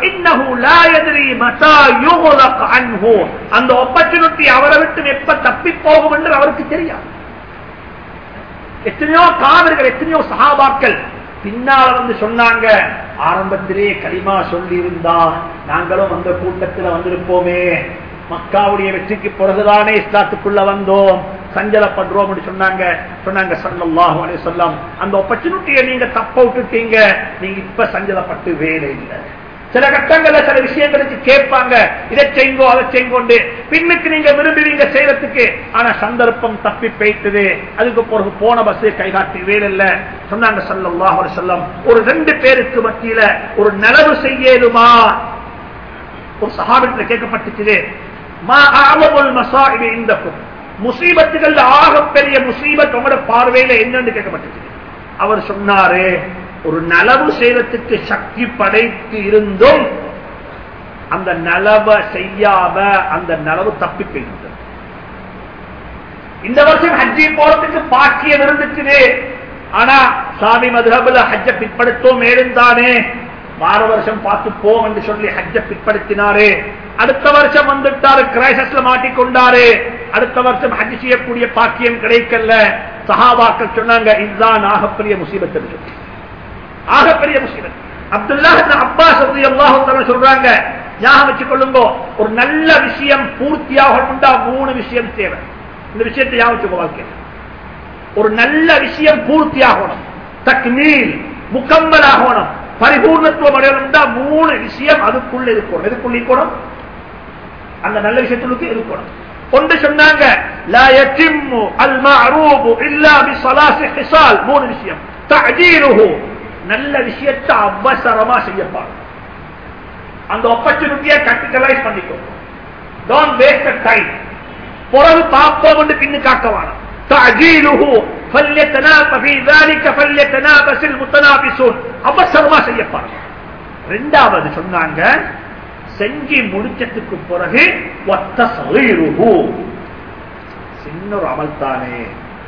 அந்த ஆப்பர்ச்சுனிட்டி அவரை விட்டு எப்ப தப்பி போகும் என்று அவருக்கு தெரியாது எத்தனையோ காவிர்கள் எத்தனையோ சகாபாக்கள் பின்னால வந்து சொன்னாங்க ஆரம்பத்திலே களிமா சொல்லி இருந்தா நாங்களும் அந்த கூட்டத்தில் வந்திருப்போமே மக்காவுடைய வெற்றிக்கு பிறகுதானே இஸ்லாத்துக்குள்ள வந்தோம் சஞ்சலப்படுறோம் சொன்னாங்க சொன்னாங்க சல்லாஹு அலி சொல்லாம் அந்த ஆப்பர்ச்சுனிட்டியை நீங்க தப்ப விட்டுட்டீங்க நீங்க இப்ப சஞ்சலப்பட்டு வேலை இல்லை சில கட்டங்கள்ல சில விஷயங்களுக்கு கேட்பாங்க இதை செய்ங்கோ அதை செய்ங்கொண்டு பின்னுக்கு நீங்க விரும்புவீங்க செய்யறதுக்கு ஆனா சந்தர்ப்பம் தப்பி போயிட்டது அதுக்கு பிறகு போன பஸ் கைகாட்டி வேலையில்ல சொன்னாங்க சல்லாஹ் சொல்லம் ஒரு ரெண்டு பேருக்கு மத்தியில ஒரு நலவு செய்யலுமா ஒரு சகாபத்தில் கேட்கப்பட்டுச்சு மா ஆவமுல் மசாஇபு இந்தக்கும் முசீபத்துகள் ஆகப்பெரிய முசீபத் உங்களோட பார்வையில என்னன்னு கேட்கப்பட்டுச்சு அவர் சொன்னாரு ஒரு நலவு செய்யறதுக்கு சக்தி படைத்து இருந்தும் அந்த நலவை செய்யாம அந்த நலவு தப்பி போயிருந்தது இந்த வருஷம் ஹஜ்ஜி போறதுக்கு பாக்கியம் இருந்துச்சு ஆனா சாமி மதுரபுல ஹஜ்ஜ பிற்படுத்தோம் எழுந்தானே வார வருஷம் பார்த்து போம் என்று சொல்லி ஹஜ்ஜ பிற்படுத்தினாரு அடுத்த வருஷம் வந்துட்டாரு கிரைசஸ்ல மாட்டிக்கொண்டாரு அடுத்த வருஷம் ஹஜ் செய்யக்கூடிய பாக்கியம் கிடைக்கல சஹாபாக்கள் சொன்னாங்க இதுதான் ஆகப்பெரிய முசீபத் சொல்லி ஆகப்பெரிய முஸ்லிம் அப்துல்லா அப்பாஸ் அல்லாஹு சொல்றாங்க ஞாபகம் வச்சுக் கொள்ளுங்க ஒரு நல்ல விஷயம் பூர்த்தியாக மூணு விஷயம் தேவை இந்த விஷயத்தை ஞாபகம் வச்சுக்கோ வாழ்க்கை ஒரு நல்ல விஷயம் பூர்த்தியாகணும் தக்மீல் முக்கம்மலாகணும் பரிபூர்ணத்துவம் அடையணும்டா மூணு விஷயம் அதுக்குள்ள இருக்கணும் எதுக்குள்ள இருக்கணும் அந்த நல்ல விஷயத்துக்கு இருக்கணும் ஒன்று சொன்னாங்க லா யத்திம்மு அல் மஅரூபு இல்லா பிஸலாசி ஹிசால் மூணு விஷயம் தஅஜீலுஹு நல்ல விஷயத்தை அவசரமா செய்யப்பாரு அந்த ஆப்பர்ச்சுனிட்டியை கேபிட்டலைஸ் பண்ணிக்கோ டோன்ட் வேஸ்ட் டைம் பிறகு பார்ப்போம் என்று பின்னு காக்கவான تعجيله فليتنافس في ذلك فليتنافس المتنافسون அவசரமா செய்யப்பாரு ரெண்டாவது சொன்னாங்க செஞ்சு முடிச்சதுக்கு பிறகு ஒத்த சலீருஹு சின்ன ஒரு அமல் தானே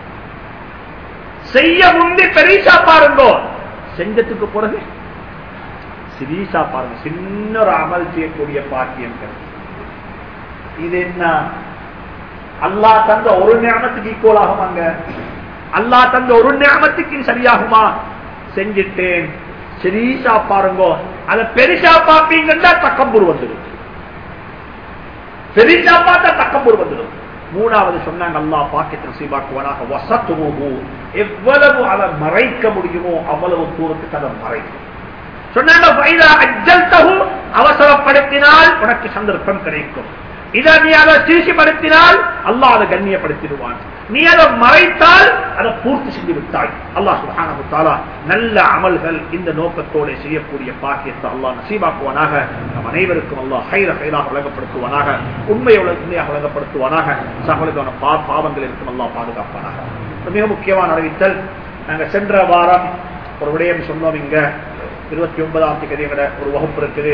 செய்ய முந்தி பெரிசா பாருங்கோ செஞ்சதுக்கு பிறகு சிரீசா பாருங்க சின்ன ஒரு அமல் செய்யக்கூடிய பாக்கியம் இது என்ன அல்லா தந்த ஒரு ஞானத்துக்கு ஈக்குவல் ஆகுமாங்க அல்லா தந்த ஒரு ஞானத்துக்கு சரியாகுமா செஞ்சிட்டேன் சிரீசா பாருங்க அத பெருசா பாப்பீங்கன்னா தக்கம்பூர் வந்துடும் பெரிசா பார்த்தா தக்கப்பூர் வந்துடும் மூணாவது சொன்னாங்க அல்லாஹ் பாக்கெட் நசீபாக்குவானாக வசத்துவோ எவ்வளவு அதை மறைக்க முடியுமோ அவ்வளவு தூரத்துக்கு அதை மறைக்கும் சொன்னாங்க "ஃபைதா அஜ்ஜல்தஹு", அவசரப்படுத்தினால் உனக்கு சந்தர்ப்பம் கிடைக்கும் இதை நீ அதை சீசிப்படுத்தினால் அல்லாஹ் அதை கண்ணியப்படுத்திடுவான் நீ அதை மறைத்தால் அதை பூர்த்தி செஞ்சு விட்டாய் அல்லாஹ் சுப்ஹானஹு தஆலா நல்ல அமல்கள் இந்த நோக்கத்தோடு செய்யக்கூடிய பாக்கியத்தை அல்லாஹ் நசீபாக்குவானாக நம் அனைவருக்கும் அல்லாஹ் ஹைர ஹைராக வழங்கப்படுத்துவானாக உண்மை உண்மையாக வழங்கப்படுத்துவானாக சகலுக்கான பா பாவங்கள் இருக்கும் அல்லாஹ் பாதுகாப்பானாக மிக முக்கியமான அறிவித்தல் நாங்க சென்ற வாரம் ஒரு விடயம் சொன்னோம் இங்க இருபத்தி ஒன்பதாம் தேதி எங்கட ஒரு வகுப்பு இருக்குது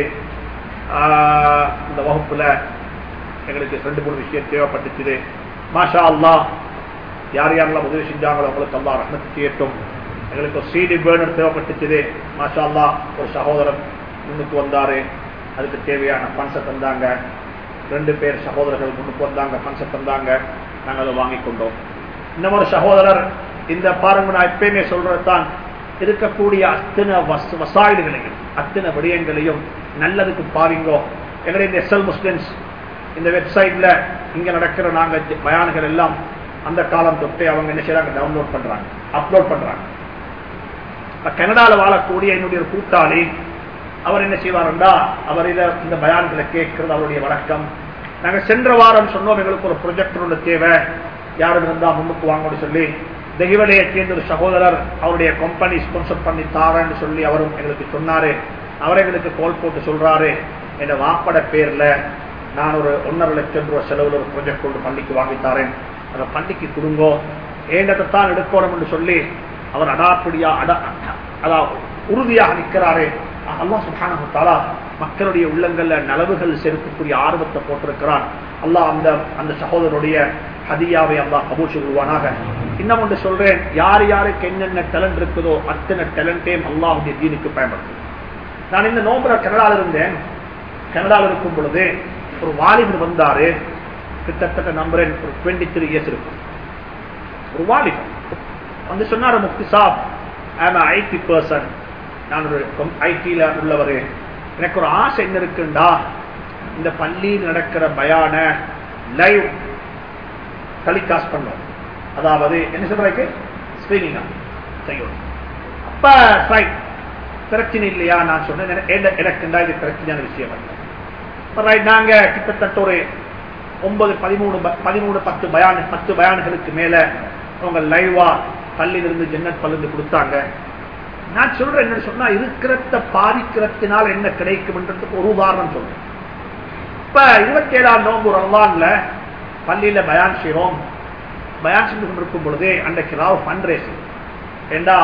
ஆஹ் இந்த வகுப்புல எங்களுக்கு ரெண்டு மூணு விஷயம் தேவைப்பட்டுச்சுது மாஷா அல்லாஹ் யார் யாரெல்லாம் உதவி செஞ்சாங்களோ அவங்களுக்கு அல்லா ரஹ்மத்து செய்யட்டும் எங்களுக்கு ஒரு சிடி பேர்னர் தேவைப்பட்டுச்சுது மாஷா அல்லாஹ் ஒரு சகோதரன் முன்னுக்கு வந்தாரு அதுக்கு தேவையான பணத்தை தந்தாங்க ரெண்டு பேர் சகோதரர்கள் முன்னுக்கு வந்தாங்க பணத்தை தந்தாங்க நாங்கள் அதை வாங்கி கொண்டோம் இன்னும் ஒரு சகோதரர் இந்த பாருங்க நான் எப்பயுமே சொல்றது தான் இருக்கக்கூடிய அத்தனை வஸ் வசாயிடுகளையும் அத்தனை விடயங்களையும் நல்லதுக்கு பாருங்கோ எங்களுடைய இந்த எஸ்எல் முஸ்லிம்ஸ் இந்த வெப்சைட்ல இங்க நடக்கிற நாங்க பயான்கள் எல்லாம் அந்த காலம் தொட்டு அவங்க என்ன செய்யறாங்க டவுன்லோட் பண்றாங்க அப்லோட் பண்றாங்க இப்ப கனடால வாழக்கூடிய என்னுடைய ஒரு கூட்டாளி அவர் என்ன செய்வாருண்டா அவர் இத இந்த பயான்களை கேட்கிறது அவருடைய வழக்கம் நாங்க சென்ற வாரம் சொன்னோம் எங்களுக்கு ஒரு ப்ரொஜெக்டரோட தேவை யாரும் இருந்தா முன்னுக்கு வாங்கன்னு சொல்லி தெய்வலையை சேர்ந்த ஒரு சகோதரர் அவருடைய கம்பெனி ஸ்பான்சர் பண்ணி தாரன்னு சொல்லி அவரும் எங்களுக்கு சொன்னாரு அவர் எங்களுக்கு கால் போட்டு சொல்றாரு என் வாப்பட பேர்ல நான் ஒரு ஒன்னரை லட்சம் ரூபாய் செலவுல ஒரு ப்ரொஜெக்ட் கொண்டு பள்ளிக்கு வாங்கி தாரேன் அதை பள்ளிக்கு கொடுங்கோ ஏண்டத்தை தான் எடுக்கணும் என்று சொல்லி அவர் அடாப்பிடியா அட அதான் உறுதியாக நிற்கிறாரு அல்லாஹ் சுப்ஹானஹு தஆலா மக்களுடைய உள்ளங்கள்ல நலவுகள் செலுத்தக்கூடிய ஆர்வத்தை போட்டிருக்கிறான் அல்லாஹ் அந்த அந்த சகோதரருடைய ஹதியாவை அல்லாஹ் கபூல் செய்வானாக இன்னும் ஒன்று சொல்றேன் யார் யாருக்கு என்னென்ன டேலண்ட் இருக்குதோ அத்தனை டேலண்டையும் அல்லாஹுடைய தீனுக்கு பயன்படுத்தும் நான் இந்த நோம்புல கனடால இருந்தேன் கனடால இருக்கும் பொழுது ஒரு வாலிபர் வந்தாரு கிட்டத்தட்ட நம்புறேன் ஒரு டுவெண்ட்டி த்ரீ இயர்ஸ் இருக்கும் ஒரு வாலிபர் வந்து சொன்னாரு முக்தி சாப் ஐம் ஐடி பர்சன் நான் ஒரு ஐடியில உள்ளவர் எனக்கு ஒரு ஆசை என்ன இருக்குண்டா இந்த பள்ளியில் நடக்கிற பயான லைவ் டெலிகாஸ்ட் பண்ணோம் அதாவது என்ன சொல்றதுக்கு ஸ்கிரீனிங்கா செய்யணும் அப்ப ரைட் பிரச்சனை இல்லையா நான் சொன்னேன் எனக்கு- எனக்குண்டா இது பிரச்சனையான விஷயம் அல்ல ரைட் நாங்க கிட்டத்தட்ட ஒரு ஒன்பது பதிமூணு ப- பதிமூணு பத்து பயான் பத்து பயான்களுக்கு மேல அவங்க லைவா பள்ளியிலிருந்து ஜன்னத் பல்லிருந்து கொடுத்தாங்க நான் சொல்றேன் என்ன சொன்னா இருக்கிறத பாதிக்கிறதுனால என்ன கிடைக்கும்ன்றதுக்கு ஒரு உதாரணம் சொல்றேன் இப்ப இருபத்தி ஏழாம் நோம்பு ரமலான்ல பள்ளியில பயான் செய்றோம் பயான் செஞ்சு கொண்டிருக்கும் பொழுது அன்றைக்கு ராவ் ஃபண்ட் ரேசிங் ஏண்டா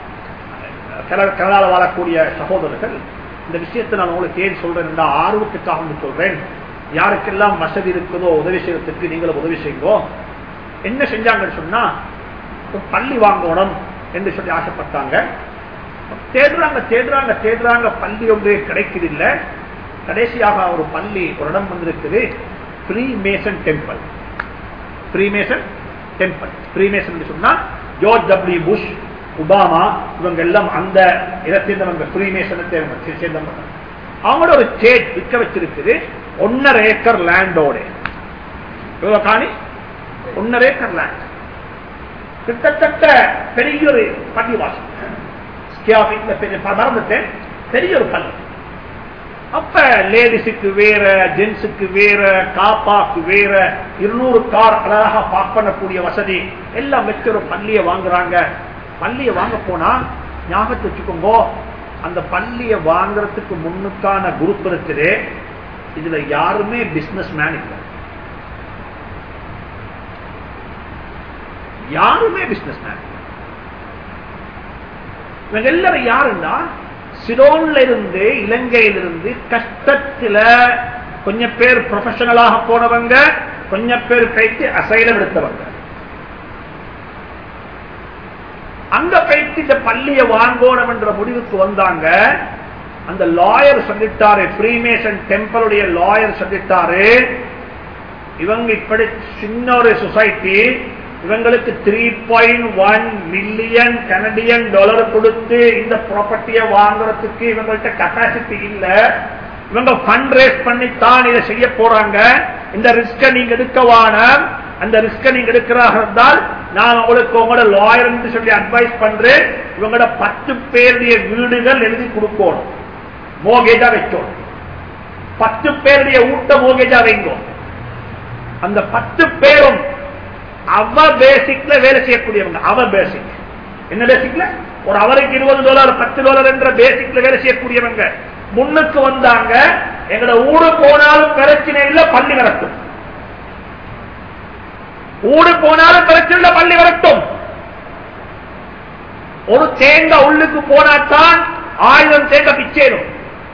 கனடால வாழக்கூடிய சகோதரர்கள் இந்த விஷயத்தை நான் உங்களுக்கு ஏன் சொல்றேன் ஆர்வத்துக்காக வந்து சொல்றேன் யாருக்கெல்லாம் வசதி இருக்குதோ உதவி செய்யறதுக்கு நீங்களும் உதவி செய்யுங்கோ என்ன செஞ்சாங்கன்னு சொன்னா ஒரு பள்ளி வாங்கணும் என்று சொல்லி ஆசைப்பட்டாங்க தேடுறாங்க தேடுறாங்க தேடுறாங்க பள்ளி ஒன்று கிடைக்குதில்லை கடைசியாக ஒரு பள்ளி ஒரு இடம் வந்திருக்குது freemason temple freemason temple freemason சொன்னா ஜோர்ஜ் டபிள்யூ புஷ் ஒபாமா இவங்க எல்லாம் அந்த இதை சேர்ந்தவங்க ஃப்ரீ மேசனத்தை சேர்ந்தவங்க அவங்களோட ஒரு ஸ்டேட் விற்க வச்சிருக்குது ஒன்னரை ஏக்கர் லேண்டோட எவ்வளவு காணி ஒன்னரை ஏக்கர் லேண்ட் கிட்டத்தட்ட பெரிய ஒரு பள்ளிவாசல் ஸ்கியாபிக்ல பெரிய மறந்துட்டேன் பெரிய ஒரு பள்ளி அப்ப லேடிஸுக்கு வேற ஜென்ஸுக்கு வேற காப்பாக்கு வேற இருநூறு கார் அழகாக பார்க் பண்ணக்கூடிய வசதி எல்லாம் வச்சு ஒரு பள்ளியை வாங்குறாங்க பள்ளியை வாங்க போனா ஞாபகத்தை வச்சுக்கோங்க அந்த பள்ளியை வாங்குறதுக்கு முன்னுக்கான குரூப் இருக்குது இதுல யாருமே பிசினஸ் மேன் இல்லை யாருமே பிசினஸ் மேன் இவங்க எல்லாரும் யாருன்னா சிரோன்ல இருந்து இலங்கையிலிருந்து கஷ்டத்துல கொஞ்சம் பேர் ப்ரொஃபஷனலாக போனவங்க கொஞ்சம் பேர் கைத்து அசைலம் எடுத்தவங்க அங்க போயிட்டு இந்த பள்ளியை வாங்கணும் என்ற முடிவுக்கு வந்தாங்க அந்த லாயர் சொல்லிட்டாரு ஃப்ரீமேசன் டெம்பிளுடைய லாயர் சொல்லிட்டாரு இவங்க இப்படி சின்ன ஒரு சொசைட்டி இவங்களுக்கு three point one million Canadian dollar கொடுத்து இந்த ப்ராப்பர்ட்டியை வாங்குறதுக்கு இவங்கள்ட்ட கெப்பாசிட்டி இல்ல இவங்க ஃபண்ட் ரேஸ் பண்ணித்தான் இதை செய்ய போறாங்க இந்த ரிஸ்க நீங்க எடுக்கவான அந்த ரிஸ்க நீங்க எடுக்கிறாக இருந்தால் நான் உங்களுக்கு உங்களோட லாயர் சொல்லி அட்வைஸ் பண்றேன் இவங்களோட பத்து பேருடைய வீடுகள் எழுதி கொடுக்கணும் மோகேஜா வைக்கணும் பத்து பேருடைய ஊட்ட மோகேஜா வைங்கோ அந்த பத்து பேரும் அவ பேசிக்ல வேலை செய்யக்கூடியவங்க அவ பேசிக் என்ன பேசிக்ல ஒரு அவருக்கு இருபது டாலர் பத்து டாலர் என்ற பேசிக்ல வேலை செய்யக்கூடியவங்க முன்னுக்கு வந்தாங்க எங்கட ஊடு போனாலும் பிரச்சனை இல்ல பள்ளி வரட்டும் ஊடு போனாலும் பிரச்சனை இல்ல பள்ளி வரட்டும் ஒரு தேங்காய் உள்ளுக்கு போனாத்தான் ஆயிரம் தேங்காய் பிச்சேரும்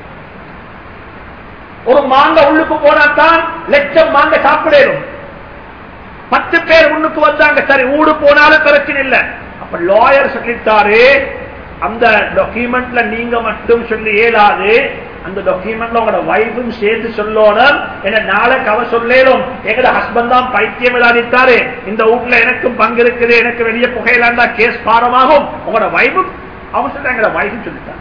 ஒரு மாங்க உள்ளுக்கு போனாத்தான் லட்சம் மாங்க சாப்பிடணும் பத்து பேர் முன்னுக்கு வந்தாங்க சரி ஊடு போனாலும் பிரச்சனை இல்லை அப்ப லாயர் சொல்லிட்டாரு அந்த டாக்குமெண்ட்ல நீங்க மட்டும் சொல்லி இயலாது அந்த டாக்குமெண்ட்ல உங்களோட வைஃபும் சேர்த்து சொல்லணும் என்ன நாளைக்கு அவ சொல்லேலும் எங்கட ஹஸ்பண்ட் தான் பைத்தியம் விளையாடித்தாரு இந்த வீட்டுல எனக்கும் பங்கு இருக்குது எனக்கு வெளியே புகையிலாண்டா கேஸ் பாரமாகும் உங்களோட வைஃபும் அவன் சொல்ற எங்கட வைஃபும் சொல்லிட்டாங்க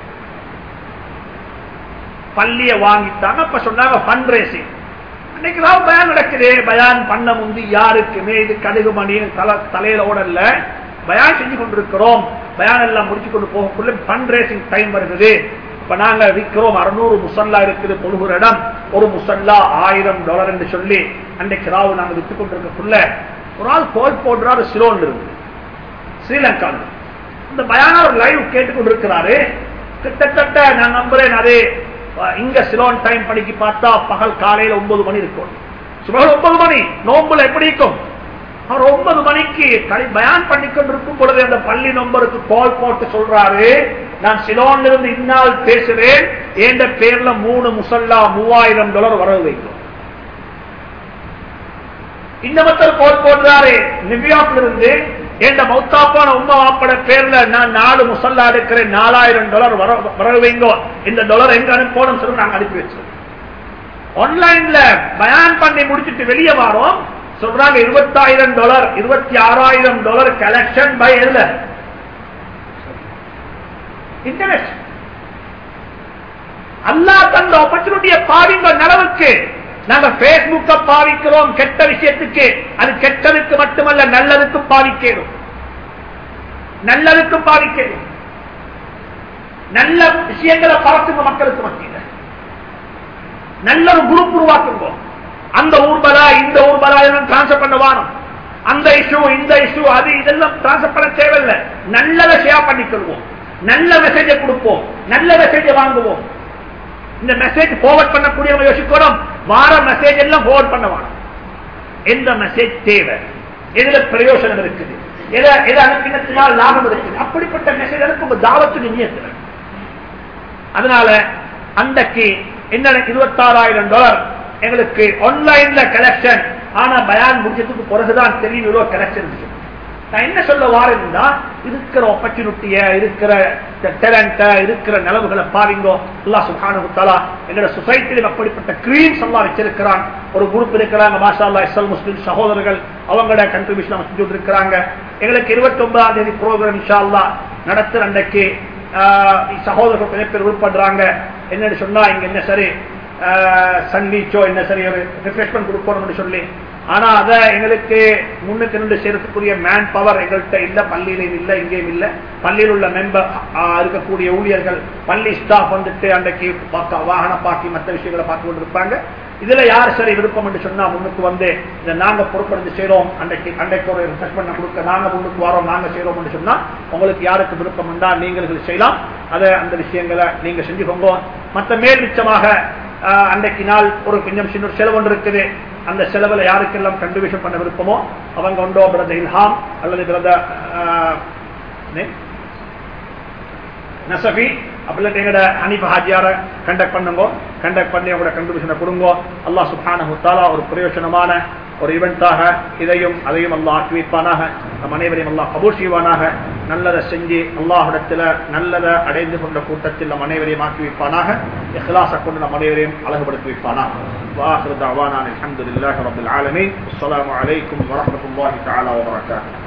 பள்ளிய வாங்கிட்டாங்க அப்ப சொன்னாங்க ஃபண்ட் ரேசிங் அன்னைக்கு தான் பயான் நடக்குது பயான் பண்ண முந்தி யாருக்குமே இது கடுகு மணின்னு தலை தலையில ஓடல பயான் செஞ்சு கொண்டிருக்கிறோம் பயான் எல்லாம் முடிச்சு கொண்டு போகக்குள்ள ஃபண்ட் ரேசிங் டைம் வருது இப்ப நாங்க விற்கிறோம் அறுநூறு முசல்லா இருக்குது பொழுகுற இடம் ஒரு முசல்லா ஆயிரம் டாலர் என்று சொல்லி அன்னைக்கு ராவு நாங்க வித்து கொண்டிருக்கக்குள்ள ஒரு ஆள் கோல் போடுறாரு சிலோன் இருந்து ஸ்ரீலங்கா இந்த பயானார் லைவ் கேட்டுக்கொண்டிருக்கிறாரு கிட்டத்தட்ட நான் நம்புறேன் அது இங்க சிலோன் டைம் படிக்கு பார்த்தா பகல் காலையில ஒன்பது மணி இருக்கும் சுபகல் ஒன்பது மணி நோம்புல எப்படி இருக்கும் அவர் ஒன்பது மணிக்கு களி பயான் பண்ணி கொண்டிருக்கும் பொழுது அந்த பள்ளி நம்பருக்கு கால் போட்டு சொல்றாரு நான் சிலோன்ல இருந்து இந்நாள் பேசுறேன் என்ற பேர்ல மூணு முசல்லா மூவாயிரம் டாலர் வரவு வைக்கும் இன்னமத்தர் கால் போடுறாரு நியூயார்க்ல இருந்து என்ற மௌத்தாப்பான உமா வாப்பட பேர்ல நான் நாலு முசல்லா எடுக்கிறேன் நாலாயிரம் டாலர் வர வைங்கோ இந்த டாலர் எங்க அனுப்பணும் சொல்லி நாங்க அனுப்பி வச்சோம் ஆன்லைன்ல பயான் பண்ணி முடிச்சிட்டு வெளியே வரோம் சொல்றாங்க இருபத்தாயிரம் டாலர் இருபத்தி ஆறாயிரம் டாலர் கலெக்ஷன் பை எதுல இன்டர்நெட் அல்லா தந்த ஆப்பர்ச்சுனிட்டியை பாவிங்க நலவுக்கு நாங்க பேஸ்புக்க பாவிக்கிறோம் கெட்ட விஷயத்துக்கு அது கெட்டதுக்கு மட்டுமல்ல நல்லதுக்கும் பாவிக்கணும் நல்லதுக்கும் பாவிக்கணும் நல்ல விஷயங்களை பரத்துங்க மக்களுக்கு மத்தியில் நல்ல ஒரு குரூப் உருவாக்குங்க அந்த ஊர்பலா இந்த ஊர்பலா டிரான்ஸ்பர் பண்ண வாரம் அந்த இஷ்யூ இந்த இஷ்யூ அது இதெல்லாம் டிரான்ஸ்பர் பண்ண தேவையில்லை நல்லதை ஷேர் பண்ணிக்கொள்வோம் நல்ல மெசேஜை கொடுப்போம் நல்ல மெசேஜை வாங்குவோம் இந்த மெசேஜ் ஃபார்வர்ட் பண்ணக்கூடியவங்க யோசிக்கணும் வார மெசேஜ் எல்லாம் ஃபார்வர்ட் பண்ண வேணும் எந்த மெசேஜ் தேவை எதுல பிரயோசனம் இருக்குது எதை எதை அனுப்பினத்தினால் லாபம் இருக்குது அப்படிப்பட்ட மெசேஜ் அனுப்புங்க தாவத்து நியத்துல அதனால அன்றைக்கு என்ன இருபத்தாறாயிரம் டாலர் எங்களுக்கு ஆன்லைன்ல கலெக்ஷன் ஆனா பயான் முடிச்சதுக்கு பிறகுதான் தெரியும் இவ்வளவு கலெக்ஷன் இருக்கு நான் என்ன சொல்ல வாரேன்னா இருக்கிற ஆப்பர்ச்சுனிட்டிய இருக்கிற டேலண்ட இருக்கிற நிலவுகளை பாருங்கோ அல்லா சுகானு தாலா எங்களோட சொசைட்டியில் அப்படிப்பட்ட கிரீம்ஸ் எல்லாம் வச்சிருக்கிறான் ஒரு குரூப் இருக்கிறாங்க மாஷா அல்லா எஸ்எல் முஸ்லிம் சகோதரர்கள் அவங்களோட கண்ட்ரிபியூஷன் செஞ்சுட்டு இருக்கிறாங்க எங்களுக்கு இருபத்தி ஒன்பதாம் தேதி ப்ரோக்ராம் இன்ஷா அல்லா நடத்துற அன்றைக்கு சகோதரர்கள் கொஞ்சம் பேர் விருப்பப்படுறாங்க என்னன்னு சொன்னா இங்க என்ன சரி சண்டீச்சோ என்ன சரி ஒரு ரிஃப்ரெஷ்மெண்ட் கொடுக்கணும்னு சொல்லி ஆனா அத எங்களுக்கு முன்னுக்கு நின்று செய்யறதுக்குரிய மேன் பவர் எங்கள்கிட்ட இல்ல பள்ளியிலும் இல்ல இங்கேயும் இல்ல பள்ளியில் உள்ள மெம்பர் இருக்கக்கூடிய ஊழியர்கள் பள்ளி ஸ்டாஃப் வந்துட்டு அன்றைக்கு வாகன பாக்கி மற்ற விஷயங்களை பார்த்து கொண்டு இருப்பாங்க இதுல யார் சரி விருப்பம் என்று சொன்னா முன்னுக்கு வந்து இதை நாங்க பொறுப்படுத்தி செய்யறோம் அன்றைக்கு அன்றைக்கு ஒரு ரிஃப்ரெஷ்மெண்ட் கொடுக்க நாங்க முன்னுக்கு வரோம் நாங்க செய்யறோம் என்று சொன்னா உங்களுக்கு யாருக்கு விருப்பம் உண்டா நீங்கள் செய்யலாம் அதை அந்த விஷயங்களை நீங்க செஞ்சுக்கோங்க மற்ற மேல் மிச்சமாக அன்றைக்கு நாள் ஒரு கொஞ்சம் சின்ன செலவு ஒன்று இருக்குது அந்த செலவுல யாருக்கெல்லாம் கண்டிபியூஷன் பண்ண விருப்பமோ அவங்க உண்டோ பிரத இல்ஹாம் அல்லது பிரத நசபி அப்படி எங்கட ஹனீஃப் ஹாஜியார கண்டக்ட் பண்ணுங்க கண்டக்ட் பண்ணி அவங்களோட கண்டிபியூஷனை கொடுங்க அல்லாஹ் சுபான முத்தாலா ஒரு பிரயோஜனமான ஒரு இவெண்டாக இதையும் அதையும் அல்லாஹ் ஆக்கி வைப்பானாக நம் அனைவரையும் அல்லாஹ் கபூர் செய்வானாக நல்லதை செஞ்சு அல்லாஹிடத்தில் நல்லதை அடைந்து கொண்ட கூட்டத்தில் நம் அனைவரையும் ஆக்கி வைப்பானாக இஹ்லாச கொண்டு நம் அனைவரையும் அழகுபடுத்தி வைப்பானாக வாஹிரு தவானான் அல்ஹம்துலில்லாஹி ரப்பில் ஆலமீன் அஸ்ஸலாமு அலைக்கும் வரஹ்மத்துல்லாஹி தஆலா வபரகாத்துஹு